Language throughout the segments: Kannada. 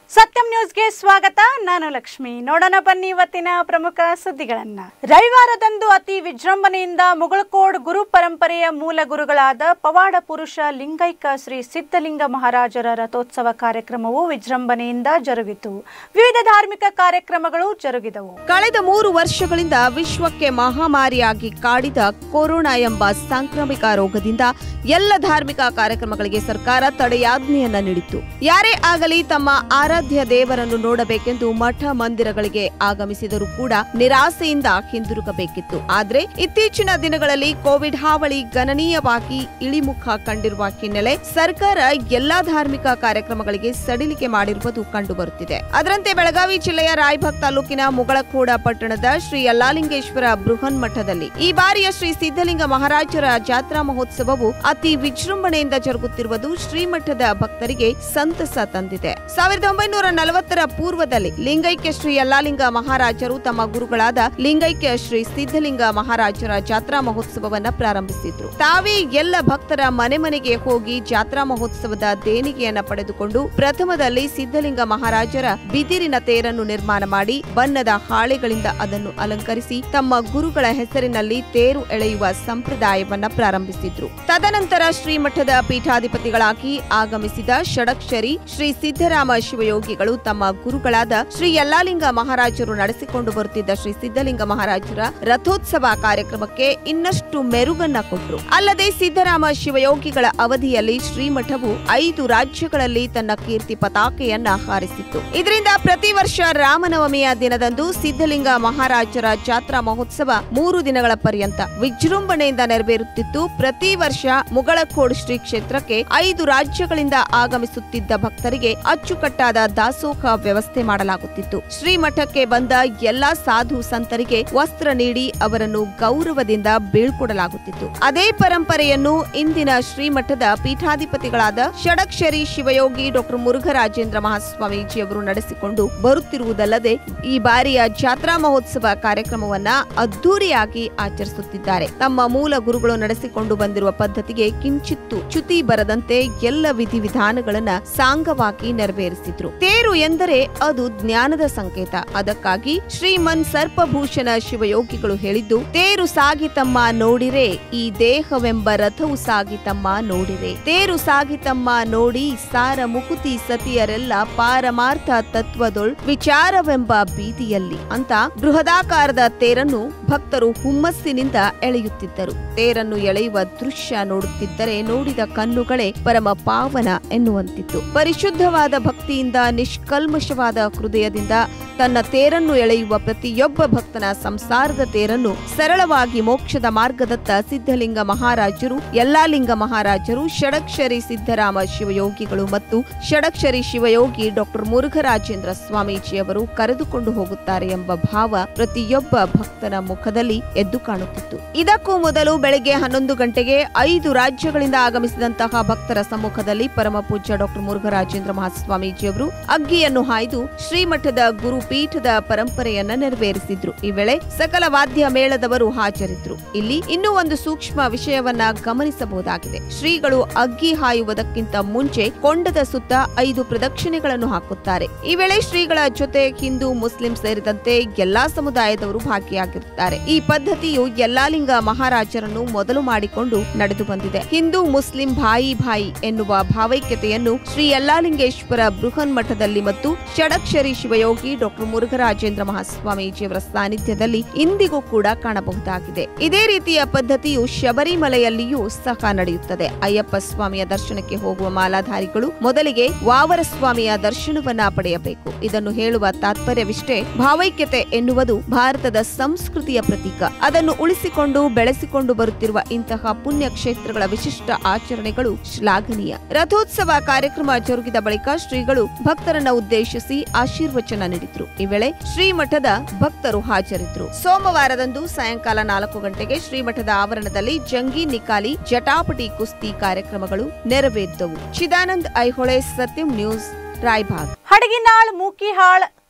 ಸತ್ಯಂ ನ್ಯೂಸ್ಗೆ ಸ್ವಾಗತ ನಾನು ಲಕ್ಷ್ಮಿ ನೋಡೋಣ ಬನ್ನಿ ಇವತ್ತಿನ ಪ್ರಮುಖ ಸುದ್ದಿಗಳನ್ನ ರವಿವಾರದಂದು ಅತಿ ವಿಜೃಂಭಣೆಯಿಂದ ಮುಗಳಕೋಡ್ ಗುರು ಪರಂಪರೆಯ ಮೂಲ ಗುರುಗಳಾದ ಪವಾಡ ಪುರುಷ ಲಿಂಗೈಕ ಶ್ರೀ ಸಿದ್ಧಲಿಂಗ ಮಹಾರಾಜರ ರಥೋತ್ಸವ ಕಾರ್ಯಕ್ರಮವು ವಿಜೃಂಭಣೆಯಿಂದ ಜರುಗಿತು ವಿವಿಧ ಧಾರ್ಮಿಕ ಕಾರ್ಯಕ್ರಮಗಳು ಜರುಗಿದವು ಕಳೆದ ಮೂರು ವರ್ಷಗಳಿಂದ ವಿಶ್ವಕ್ಕೆ ಮಹಾಮಾರಿಯಾಗಿ ಕಾಡಿದ ಕೊರೋನಾ ಎಂಬ ಸಾಂಕ್ರಾಮಿಕ ರೋಗದಿಂದ ಎಲ್ಲ ಧಾರ್ಮಿಕ ಕಾರ್ಯಕ್ರಮಗಳಿಗೆ ಸರ್ಕಾರ ತಡೆಯಾಜ್ಞೆಯನ್ನ ನೀಡಿತ್ತು ಯಾರೇ ಆಗಲಿ ತಮ್ಮ ಆರಾಧ್ಯ ದೇವರನ್ನು ನೋಡಬೇಕೆಂದು ಮಠ ಮಂದಿರಗಳಿಗೆ ಆಗಮಿಸಿದರೂ ಕೂಡ ನಿರಾಸೆಯಿಂದ ಹಿಂದಿರುಗಬೇಕಿತ್ತು ಆದ್ರೆ ಇತ್ತೀಚಿನ ದಿನಗಳಲ್ಲಿ ಕೋವಿಡ್ ಹಾವಳಿ ಗಣನೀಯವಾಗಿ ಇಳಿಮುಖ ಕಂಡಿರುವ ಹಿನ್ನೆಲೆ ಸರ್ಕಾರ ಎಲ್ಲಾ ಧಾರ್ಮಿಕ ಕಾರ್ಯಕ್ರಮಗಳಿಗೆ ಸಡಿಲಿಕೆ ಮಾಡಿರುವುದು ಕಂಡುಬರುತ್ತಿದೆ ಅದರಂತೆ ಬೆಳಗಾವಿ ಜಿಲ್ಲೆಯ ರಾಯಭಾಗ್ ತಾಲೂಕಿನ ಮುಗಳಖೋಡ ಪಟ್ಟಣದ ಶ್ರೀ ಯಲ್ಲಾಲಿಂಗೇಶ್ವರ ಬೃಹನ್ ಮಠದಲ್ಲಿ ಈ ಬಾರಿಯ ಶ್ರೀ ಸಿದ್ಧಲಿಂಗ ಮಹಾರಾಜರ ಜಾತ್ರಾ ಮಹೋತ್ಸವವು ಅತಿ ವಿಜೃಂಭಣೆಯಿಂದ ಜರುಗುತ್ತಿರುವುದು ಶ್ರೀಮಠದ ಭಕ್ತರಿಗೆ ಸಂತಸ ತಂದಿದೆ ಸಾವಿರದ ಒಂಬೈನೂರ ನಲವತ್ತರ ಪೂರ್ವದಲ್ಲಿ ಲಿಂಗೈಕ್ಯ ಶ್ರೀ ಯಲ್ಲಾಲಿಂಗ ಮಹಾರಾಜರು ತಮ್ಮ ಗುರುಗಳಾದ ಲಿಂಗೈಕ್ಯ ಶ್ರೀ ಸಿದ್ಧಲಿಂಗ ಮಹಾರಾಜರ ಜಾತ್ರಾ ಮಹೋತ್ಸವವನ್ನ ಪ್ರಾರಂಭಿಸಿದ್ರು ತಾವೇ ಎಲ್ಲ ಭಕ್ತರ ಮನೆ ಮನೆಗೆ ಹೋಗಿ ಜಾತ್ರಾ ಮಹೋತ್ಸವದ ದೇಣಿಗೆಯನ್ನ ಪಡೆದುಕೊಂಡು ಪ್ರಥಮದಲ್ಲಿ ಸಿದ್ಧಲಿಂಗ ಮಹಾರಾಜರ ಬಿದಿರಿನ ತೇರನ್ನು ನಿರ್ಮಾಣ ಮಾಡಿ ಬಣ್ಣದ ಹಾಳೆಗಳಿಂದ ಅದನ್ನು ಅಲಂಕರಿಸಿ ತಮ್ಮ ಗುರುಗಳ ಹೆಸರಿನಲ್ಲಿ ತೇರು ಎಳೆಯುವ ಸಂಪ್ರದಾಯವನ್ನ ಪ್ರಾರಂಭಿಸಿದ್ರು ತದನಂತರ ಶ್ರೀಮಠದ ಪೀಠಾಧಿಪತಿಗಳಾಗಿ ಆಗಮಿಸಿದ ಷಡಕ್ಷರಿ ಶ್ರೀ ಸಿದ್ದರಾಮ ಶಿವಯೋಗಿಗಳು ತಮ್ಮ ಗುರುಗಳಾದ ಶ್ರೀ ಯಲ್ಲಾಲಿಂಗ ಮಹಾರಾಜರು ನಡೆಸಿಕೊಂಡು ಬರುತ್ತಿದ್ದ ಶ್ರೀ ಸಿದ್ದಲಿಂಗ ಮಹಾರಾಜರ ರಥೋತ್ಸವ ಕಾರ್ಯಕ್ರಮಕ್ಕೆ ಇನ್ನಷ್ಟು ಮೆರುಗನ್ನ ಕೊಟ್ಟರು ಅಲ್ಲದೆ ಸಿದ್ದರಾಮ ಶಿವಯೋಗಿಗಳ ಅವಧಿಯಲ್ಲಿ ಶ್ರೀಮಠವು ಐದು ರಾಜ್ಯಗಳಲ್ಲಿ ತನ್ನ ಕೀರ್ತಿ ಪತಾಕೆಯನ್ನ ಹಾರಿಸಿತ್ತು ಇದರಿಂದ ಪ್ರತಿ ವರ್ಷ ರಾಮನವಮಿಯ ದಿನದಂದು ಸಿದ್ದಲಿಂಗ ಮಹಾರಾಜರ ಜಾತ್ರಾ ಮಹೋತ್ಸವ ಮೂರು ದಿನಗಳ ಪರ್ಯಂತ ವಿಜೃಂಭಣೆಯಿಂದ ನೆರವೇರುತ್ತಿತ್ತು ಪ್ರತಿ ವರ್ಷ ಮುಗಳಖೋಡ್ ಶ್ರೀ ಕ್ಷೇತ್ರಕ್ಕೆ ಐದು ರಾಜ್ಯಗಳಿಂದ ಆಗಮಿಸುತ್ತಿದ್ದ ಭಕ್ತರಿಗೆ ಅಚ್ಚುಕಟ್ಟಾದ ದಾಸೋಹ ವ್ಯವಸ್ಥೆ ಮಾಡಲಾಗುತ್ತಿತ್ತು ಶ್ರೀಮಠಕ್ಕೆ ಬಂದ ಎಲ್ಲಾ ಸಾಧು ಸಂತರಿಗೆ ವಸ್ತ್ರ ನೀಡಿ ಅವರನ್ನು ಗೌರವದಿಂದ ಬೀಳ್ಕೊಡಲಾಗುತ್ತಿತ್ತು ಅದೇ ಪರಂಪರೆಯನ್ನು ಇಂದಿನ ಶ್ರೀಮಠದ ಪೀಠಾಧಿಪತಿಗಳಾದ ಷಡಕ್ಷರಿ ಶಿವಯೋಗಿ ಡಾಕ್ಟರ್ ಮುರುಘರಾಜೇಂದ್ರ ಮಹಾಸ್ವಾಮೀಜಿಯವರು ನಡೆಸಿಕೊಂಡು ಬರುತ್ತಿರುವುದಲ್ಲದೆ ಈ ಬಾರಿಯ ಜಾತ್ರಾ ಮಹೋತ್ಸವ ಕಾರ್ಯಕ್ರಮವನ್ನ ಅದ್ದೂರಿಯಾಗಿ ಆಚರಿಸುತ್ತಿದ್ದಾರೆ ತಮ್ಮ ಮೂಲ ಗುರುಗಳು ನಡೆಸಿಕೊಂಡು ಬಂದಿರುವ ಪದ್ಧತಿಗೆ ಕಿಂಚಿತ್ತು ಚ್ಯುತಿ ಬರದಂತೆ ಎಲ್ಲ ವಿಧಿವಿಧಾನಗಳನ್ನ ಸಾಂಗವಾಗಿ ನೆರವೇರಿಸಿದ್ರು ತೇರು ಎಂದರೆ ಅದು ಜ್ಞಾನದ ಸಂಕೇತ ಅದಕ್ಕಾಗಿ ಶ್ರೀಮನ್ ಸರ್ಪಭೂಷಣ ಶಿವಯೋಗಿಗಳು ಹೇಳಿದ್ದು ತೇರು ಸಾಗಿತಮ್ಮ ನೋಡಿರೆ ಈ ದೇಹವೆಂಬ ರಥವು ಸಾಗಿತಮ್ಮ ನೋಡಿರೆ ತೇರು ಸಾಗಿತಮ್ಮ ನೋಡಿ ಸಾರ ಮುಕುತಿ ಸತಿಯರೆಲ್ಲ ಪಾರಮಾರ್ಥ ತತ್ವದೊಳ್ ವಿಚಾರವೆಂಬ ಬೀದಿಯಲ್ಲಿ ಅಂತ ಬೃಹದಾಕಾರದ ತೇರನ್ನು ಭಕ್ತರು ಹುಮ್ಮಸ್ಸಿನಿಂದ ಎಳೆಯುತ್ತಿದ್ದರು ತೇರನ್ನು ಎಳೆಯುವ ದೃಶ್ಯ ನೋಡುತ್ತಿದ್ದರೆ ನೋಡಿದ ಕಣ್ಣುಗಳೇ ಪರಮ ಪಾವನ ಎನ್ನುವಂತಿತ್ತು ಪರಿಶುದ್ಧವಾದ ಭಕ್ತಿಯಿಂದ ನಿಷ್ಕಲ್ಮಶವಾದ ಹೃದಯದಿಂದ ತನ್ನ ತೇರನ್ನು ಎಳೆಯುವ ಪ್ರತಿಯೊಬ್ಬ ಭಕ್ತನ ಸಂಸಾರದ ತೇರನ್ನು ಸರಳವಾಗಿ ಮೋಕ್ಷದ ಮಾರ್ಗದತ್ತ ಸಿದ್ಧಲಿಂಗ ಮಹಾರಾಜರು ಯಲ್ಲಾಲಿಂಗ ಮಹಾರಾಜರು ಷಡಕ್ಷರಿ ಸಿದ್ದರಾಮ ಶಿವಯೋಗಿಗಳು ಮತ್ತು ಷಡಕ್ಷರಿ ಶಿವಯೋಗಿ ಡಾಕ್ಟರ್ ಮುರುಘರಾಜೇಂದ್ರ ಸ್ವಾಮೀಜಿಯವರು ಕರೆದುಕೊಂಡು ಹೋಗುತ್ತಾರೆ ಎಂಬ ಭಾವ ಪ್ರತಿಯೊಬ್ಬ ಭಕ್ತನ ಮುಖದಲ್ಲಿ ಎದ್ದು ಕಾಣುತ್ತಿತ್ತು ಇದಕ್ಕೂ ಮೊದಲು ಬೆಳಗ್ಗೆ ಹನ್ನೊಂದು ಗಂಟೆಗೆ ಐದು ರಾಜ್ಯಗಳಿಂದ ಆಗಮಿಸಿದಂತಹ ಭಕ್ತರ ಸಮ್ಮುಖದಲ್ಲಿ ಪರಮ ಪೂಜ್ಯ ಡಾಕ್ಟರ್ ಮುರುಘರಾಜೇಂದ್ರ ಮಹಾಸ್ವಾಮೀಜಿಯವರು ಅಗ್ಗಿಯನ್ನು ಹಾಯ್ದು ಶ್ರೀಮಠದ ಗುರುಪೀಠದ ಪರಂಪರೆಯನ್ನ ನೆರವೇರಿಸಿದ್ರು ಈ ವೇಳೆ ಸಕಲ ವಾದ್ಯ ಮೇಳದವರು ಹಾಜರಿದ್ರು ಇಲ್ಲಿ ಇನ್ನೂ ಒಂದು ಸೂಕ್ಷ್ಮ ವಿಷಯವನ್ನ ಗಮನಿಸಬಹುದಾಗಿದೆ ಶ್ರೀಗಳು ಅಗ್ಗಿ ಹಾಯುವುದಕ್ಕಿಂತ ಮುಂಚೆ ಕೊಂಡದ ಸುತ್ತ ಐದು ಪ್ರದಕ್ಷಿಣೆಗಳನ್ನು ಹಾಕುತ್ತಾರೆ ಈ ವೇಳೆ ಶ್ರೀಗಳ ಜೊತೆ ಹಿಂದೂ ಮುಸ್ಲಿಂ ಸೇರಿದಂತೆ ಎಲ್ಲಾ ಸಮುದಾಯದವರು ಭಾಗಿಯಾಗಿರುತ್ತಾರೆ ಈ ಪದ್ಧತಿಯು ಯಲ್ಲಾಲಿಂಗ ಮಹಾರಾಜರನ್ನು ಮೊದಲು ಮಾಡಿಕೊಂಡು ನಡೆದು ಬಂದಿದೆ ಹಿಂದೂ ಮುಸ್ಲಿಂ ಭಾಯಿ ಭಾಯಿ ಎನ್ನುವ ಭಾವೈಕ್ಯತೆಯನ್ನು ಶ್ರೀ ಯಲ್ಲಾಲಿಂಗೇಶ್ವರ ಬೃಹನ್ ಮಠದಲ್ಲಿ ಮತ್ತು ಷಡಕ್ಷರಿ ಶಿವಯೋಗಿ ಡಾಕ್ಟರ್ ಮುರುಘರಾಜೇಂದ್ರ ಮಹಾಸ್ವಾಮೀಜಿಯವರ ಸಾನ್ನಿಧ್ಯದಲ್ಲಿ ಇಂದಿಗೂ ಕೂಡ ಕಾಣಬಹುದಾಗಿದೆ ಇದೇ ರೀತಿಯ ಪದ್ಧತಿಯು ಶಬರಿಮಲೆಯಲ್ಲಿಯೂ ಸಹ ನಡೆಯುತ್ತದೆ ಅಯ್ಯಪ್ಪ ಸ್ವಾಮಿಯ ದರ್ಶನಕ್ಕೆ ಹೋಗುವ ಮಾಲಾಧಾರಿಗಳು ಮೊದಲಿಗೆ ವಾವರ ಸ್ವಾಮಿಯ ದರ್ಶನವನ್ನ ಪಡೆಯಬೇಕು ಇದನ್ನು ಹೇಳುವ ತಾತ್ಪರ್ಯವಿಷ್ಟೇ ಭಾವೈಕ್ಯತೆ ಎನ್ನುವುದು ಭಾರತದ ಸಂಸ್ಕೃತಿಯ ಪ್ರತೀಕ ಅದನ್ನು ಉಳಿಸಿಕೊಂಡು ಬೆಳೆಸಿಕೊಂಡು ಬರುತ್ತಿರುವ ಇಂತಹ ಪುಣ್ಯ ಕ್ಷೇತ್ರಗಳ ವಿಶಿಷ್ಟ ಆಚರಣೆಗಳು ಶ್ಲಾಘನೀಯ ರಥೋತ್ಸವ ಕಾರ್ಯಕ್ರಮ ಜರುಗಿದ ಬಳಿಕ ಶ್ರೀಗಳು ಭಕ್ತರನ್ನ ಉದ್ದೇಶಿಸಿ ಆಶೀರ್ವಚನ ನೀಡಿದ್ರು ಈ ವೇಳೆ ಶ್ರೀಮಠದ ಭಕ್ತರು ಹಾಜರಿದ್ರು ಸೋಮವಾರದಂದು ಸಾಯಂಕಾಲ ನಾಲ್ಕು ಗಂಟೆಗೆ ಶ್ರೀಮಠದ ಆವರಣದಲ್ಲಿ ಜಂಗಿ ನಿಕಾಲಿ ಜಟಾಪಟಿ ಕುಸ್ತಿ ಕಾರ್ಯಕ್ರಮಗಳು ನೆರವೇರಿದ್ದವು ಚಿದಾನಂದ್ ಐಹೊಳೆ ಸತ್ಯಂ ನ್ಯೂಸ್ ರಾಯಭಾಗ್ ಹಡಗಿನಾಳ್ ಮೂಕಿಹಾಳ್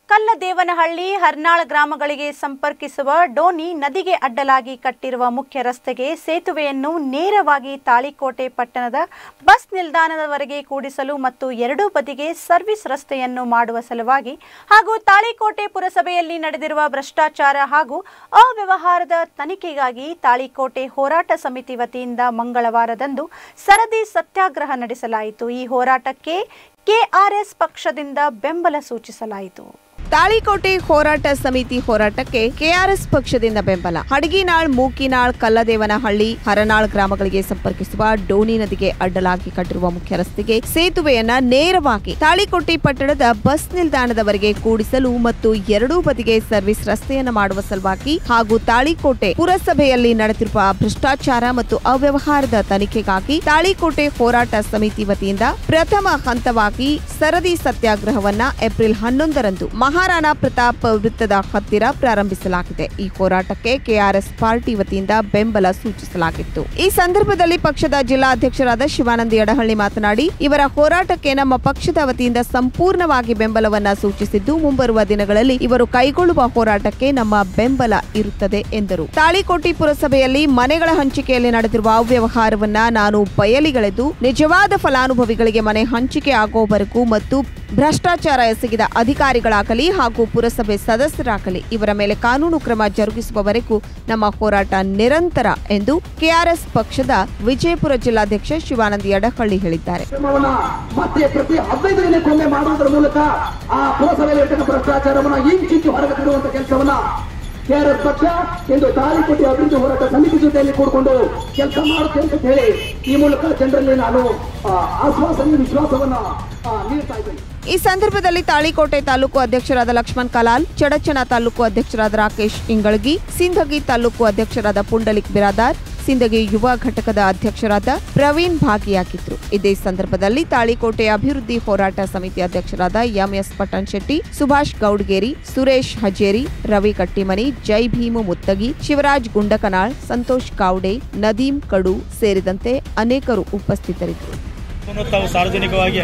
ಕಲ್ಲದೇವನಹಳ್ಳಿ ಹರ್ನಾಳ್ ಗ್ರಾಮಗಳಿಗೆ ಸಂಪರ್ಕಿಸುವ ಡೋನಿ ನದಿಗೆ ಅಡ್ಡಲಾಗಿ ಕಟ್ಟಿರುವ ಮುಖ್ಯ ರಸ್ತೆಗೆ ಸೇತುವೆಯನ್ನು ನೇರವಾಗಿ ತಾಳಿಕೋಟೆ ಪಟ್ಟಣದ ಬಸ್ ನಿಲ್ದಾಣದವರೆಗೆ ಕೂಡಿಸಲು ಮತ್ತು ಎರಡೂ ಬದಿಗೆ ಸರ್ವಿಸ್ ರಸ್ತೆಯನ್ನು ಮಾಡುವ ಸಲುವಾಗಿ ಹಾಗೂ ತಾಳಿಕೋಟೆ ಪುರಸಭೆಯಲ್ಲಿ ನಡೆದಿರುವ ಭ್ರಷ್ಟಾಚಾರ ಹಾಗೂ ಅವ್ಯವಹಾರದ ತನಿಖೆಗಾಗಿ ತಾಳಿಕೋಟೆ ಹೋರಾಟ ಸಮಿತಿ ವತಿಯಿಂದ ಮಂಗಳವಾರದಂದು ಸರದಿ ಸತ್ಯಾಗ್ರಹ ನಡೆಸಲಾಯಿತು ಈ ಹೋರಾಟಕ್ಕೆ ಕೆಆರ್ಎಸ್ ಪಕ್ಷದಿಂದ ಬೆಂಬಲ ಸೂಚಿಸಲಾಯಿತು ತಾಳಿಕೋಟೆ ಹೋರಾಟ ಸಮಿತಿ ಹೋರಾಟಕ್ಕೆ ಕೆಆರ್ಎಸ್ ಪಕ್ಷದಿಂದ ಬೆಂಬಲ ಹಡಗಿನಾಳ್ ಮೂಕಿನಾಳ್ ಕಲ್ಲದೇವನಹಳ್ಳಿ ಹರನಾಳ್ ಗ್ರಾಮಗಳಿಗೆ ಸಂಪರ್ಕಿಸುವ ಡೋನಿ ನದಿಗೆ ಅಡ್ಡಲಾಗಿ ಕಟ್ಟಿರುವ ಮುಖ್ಯ ರಸ್ತೆಗೆ ಸೇತುವೆಯನ್ನ ನೇರವಾಗಿ ತಾಳಿಕೋಟೆ ಪಟ್ಟಣದ ಬಸ್ ನಿಲ್ದಾಣದವರೆಗೆ ಕೂಡಿಸಲು ಮತ್ತು ಎರಡೂ ಬದಿಗೆ ಸರ್ವಿಸ್ ರಸ್ತೆಯನ್ನು ಮಾಡುವ ಸಲುವಾಗಿ ಹಾಗೂ ತಾಳಿಕೋಟೆ ಪುರಸಭೆಯಲ್ಲಿ ನಡೆದಿರುವ ಭ್ರಷ್ಟಾಚಾರ ಮತ್ತು ಅವ್ಯವಹಾರದ ತನಿಖೆಗಾಗಿ ತಾಳಿಕೋಟೆ ಹೋರಾಟ ಸಮಿತಿ ವತಿಯಿಂದ ಪ್ರಥಮ ಹಂತವಾಗಿ ಸರದಿ ಸತ್ಯಾಗ್ರಹವನ್ನ ಏಪ್ರಿಲ್ ಹನ್ನೊಂದರಂದು ಮಹಾರಾಣಾ ಪ್ರತಾಪ್ ವೃತ್ತದ ಹತ್ತಿರ ಪ್ರಾರಂಭಿಸಲಾಗಿದೆ ಈ ಹೋರಾಟಕ್ಕೆ ಕೆಆರ್ಎಸ್ ಪಾರ್ಟಿ ವತಿಯಿಂದ ಬೆಂಬಲ ಸೂಚಿಸಲಾಗಿತ್ತು ಈ ಸಂದರ್ಭದಲ್ಲಿ ಪಕ್ಷದ ಜಿಲ್ಲಾಧ್ಯಕ್ಷರಾದ ಶಿವಾನಂದ ಯಡಹಳ್ಳಿ ಮಾತನಾಡಿ ಇವರ ಹೋರಾಟಕ್ಕೆ ನಮ್ಮ ಪಕ್ಷದ ವತಿಯಿಂದ ಸಂಪೂರ್ಣವಾಗಿ ಬೆಂಬಲವನ್ನ ಸೂಚಿಸಿದ್ದು ಮುಂಬರುವ ದಿನಗಳಲ್ಲಿ ಇವರು ಕೈಗೊಳ್ಳುವ ಹೋರಾಟಕ್ಕೆ ನಮ್ಮ ಬೆಂಬಲ ಇರುತ್ತದೆ ಎಂದರು ತಾಳಿಕೋಟೆ ಪುರಸಭೆಯಲ್ಲಿ ಮನೆಗಳ ಹಂಚಿಕೆಯಲ್ಲಿ ನಡೆದಿರುವ ಅವ್ಯವಹಾರವನ್ನ ನಾನು ಬಯಲಿಗೆಳೆದು ನಿಜವಾದ ಫಲಾನುಭವಿಗಳಿಗೆ ಮನೆ ಹಂಚಿಕೆ ಆಗುವವರೆಗೂ ಮತ್ತು ಭ್ರಷ್ಟಾಚಾರ ಎಸಗಿದ ಅಧಿಕಾರಿಗಳಾಗಲಿ ಹಾಗೂ ಪುರಸಭೆ ಸದಸ್ಯರಾಗಲಿ ಇವರ ಮೇಲೆ ಕಾನೂನು ಕ್ರಮ ಜರುಗಿಸುವವರೆಗೂ ನಮ್ಮ ಹೋರಾಟ ನಿರಂತರ ಎಂದು ಕೆಆರ್ಎಸ್ ಪಕ್ಷದ ವಿಜಯಪುರ ಜಿಲ್ಲಾಧ್ಯಕ್ಷ ಶಿವಾನಂದ ಯಡಹಳ್ಳಿ ಹೇಳಿದ್ದಾರೆ ಕ್ರಮವನ್ನ ಮತ್ತೆ ಪ್ರತಿ ಹದಿನೈದು ದಿನಕ್ಕೊಮ್ಮೆ ಮಾಡುವುದರ ಮೂಲಕ ಆ ಪುರಸಭೆಯಲ್ಲಿ ಇರ್ತಕ್ಕ ಭ್ರಷ್ಟಾಚಾರವನ್ನ ಇಂಚಿಂಚು ಹೊರಗೆ ತರುವಂತ ಕೆಲಸವನ್ನ ಕೆಆರ್ಎಸ್ ಪಕ್ಷ ಇಂದು ತಾಳಿಕೋಟೆ ಅಭಿವೃದ್ಧಿ ಹೋರಾಟ ಸಮಿತಿ ಜೊತೆಯಲ್ಲಿ ಕೂಡಿಕೊಂಡು ಕೆಲಸ ಮಾಡುತ್ತೆ ಅಂತ ಹೇಳಿ ಈ ಮೂಲಕ ಜನರಲ್ಲಿ ನಾನು ಆ, ಆಶ್ವಾಸನೆ ವಿಶ್ವಾಸವನ್ನ ಆ, ನೀಡ್ತಾ ಇದ್ದೇನೆ ಈ ಸಂದರ್ಭದಲ್ಲಿ ತಾಳಿಕೋಟೆ ತಾಲೂಕು ಅಧ್ಯಕ್ಷರಾದ ಲಕ್ಷ್ಮಣ್ ಕಲಾಲ್ ಚಡಚಣ ತಾಲೂಕು ಅಧ್ಯಕ್ಷರಾದ ರಾಕೇಶ್ ಇಂಗಳಗಿ ಸಿಂಧಗಿ ತಾಲೂಕು ಅಧ್ಯಕ್ಷರಾದ ಪುಂಡಲಿಕ್ ಬಿರಾದಾರ್ ಸಿಂದಗಿ ಯುವ ಘಟಕದ ಅಧ್ಯಕ್ಷರಾದ ಪ್ರವೀಣ್ ಭಾಗಿಯಾಗಿದ್ರು ಇದೇ ಸಂದರ್ಭದಲ್ಲಿ ತಾಳಿಕೋಟೆ ಅಭಿವೃದ್ಧಿ ಹೋರಾಟ ಸಮಿತಿ ಅಧ್ಯಕ್ಷರಾದ ಎಂಎಸ್ ಪಟ್ಟಣ್ ಶೆಟ್ಟಿ ಸುಭಾಷ್ ಗೌಡ್ಗೇರಿ ಸುರೇಶ್ ಹಜೇರಿ ರವಿ ಕಟ್ಟಿಮನಿ ಜೈ ಭೀಮು ಮುತ್ತಗಿ ಶಿವರಾಜ್ ಗುಂಡಕನಾಳ್ ಸಂತೋಷ್ ಕಾವ್ಡೆ ನದೀಂ ಕಡು ಸೇರಿದಂತೆ ಅನೇಕರು ಉಪಸ್ಥಿತರಿದ್ದರು ಇದನ್ನು ತಾವು ಸಾರ್ವಜನಿಕವಾಗಿ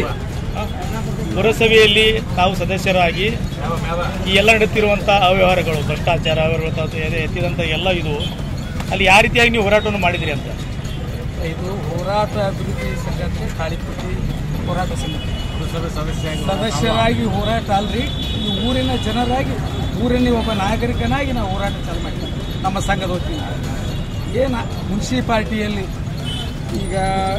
ಪುರಸಭೆಯಲ್ಲಿ ತಾವು ಸದಸ್ಯರಾಗಿ ಈ ಎಲ್ಲ ನಡೆಯುತ್ತಿರುವಂಥ ಅವ್ಯವಹಾರಗಳು ಭ್ರಷ್ಟಾಚಾರ ಅವ್ಯವಹಾರ ಅಥವಾ ಎದೆ ಎತ್ತಿದಂಥ ಎಲ್ಲ ಇದು ಅಲ್ಲಿ ಯಾವ ರೀತಿಯಾಗಿ ನೀವು ಹೋರಾಟವನ್ನು ಮಾಡಿದಿರಿ ಅಂತ ಇದು ಹೋರಾಟ ಅಭಿವೃದ್ಧಿ ಸಂಘಟನೆ ತಾಳಿಕೋಟಿ ಹೋರಾಟ ಸಮಿತಿ ಸದಸ್ಯರಾಗಿ ಹೋರಾಟ ಅಲ್ರಿ ಈ ಊರಿನ ಜನರಾಗಿ ಊರಿನ ಒಬ್ಬ ನಾಗರಿಕನಾಗಿ ನಾವು ಹೋರಾಟ ಚಾಲು ಮಾಡಿದ್ವಿ ನಮ್ಮ ಸಂಘದ ವತಿಯಿಂದ ಏನು ಮುನ್ಸಿಪಾಲ್ಟಿಯಲ್ಲಿ ಈಗ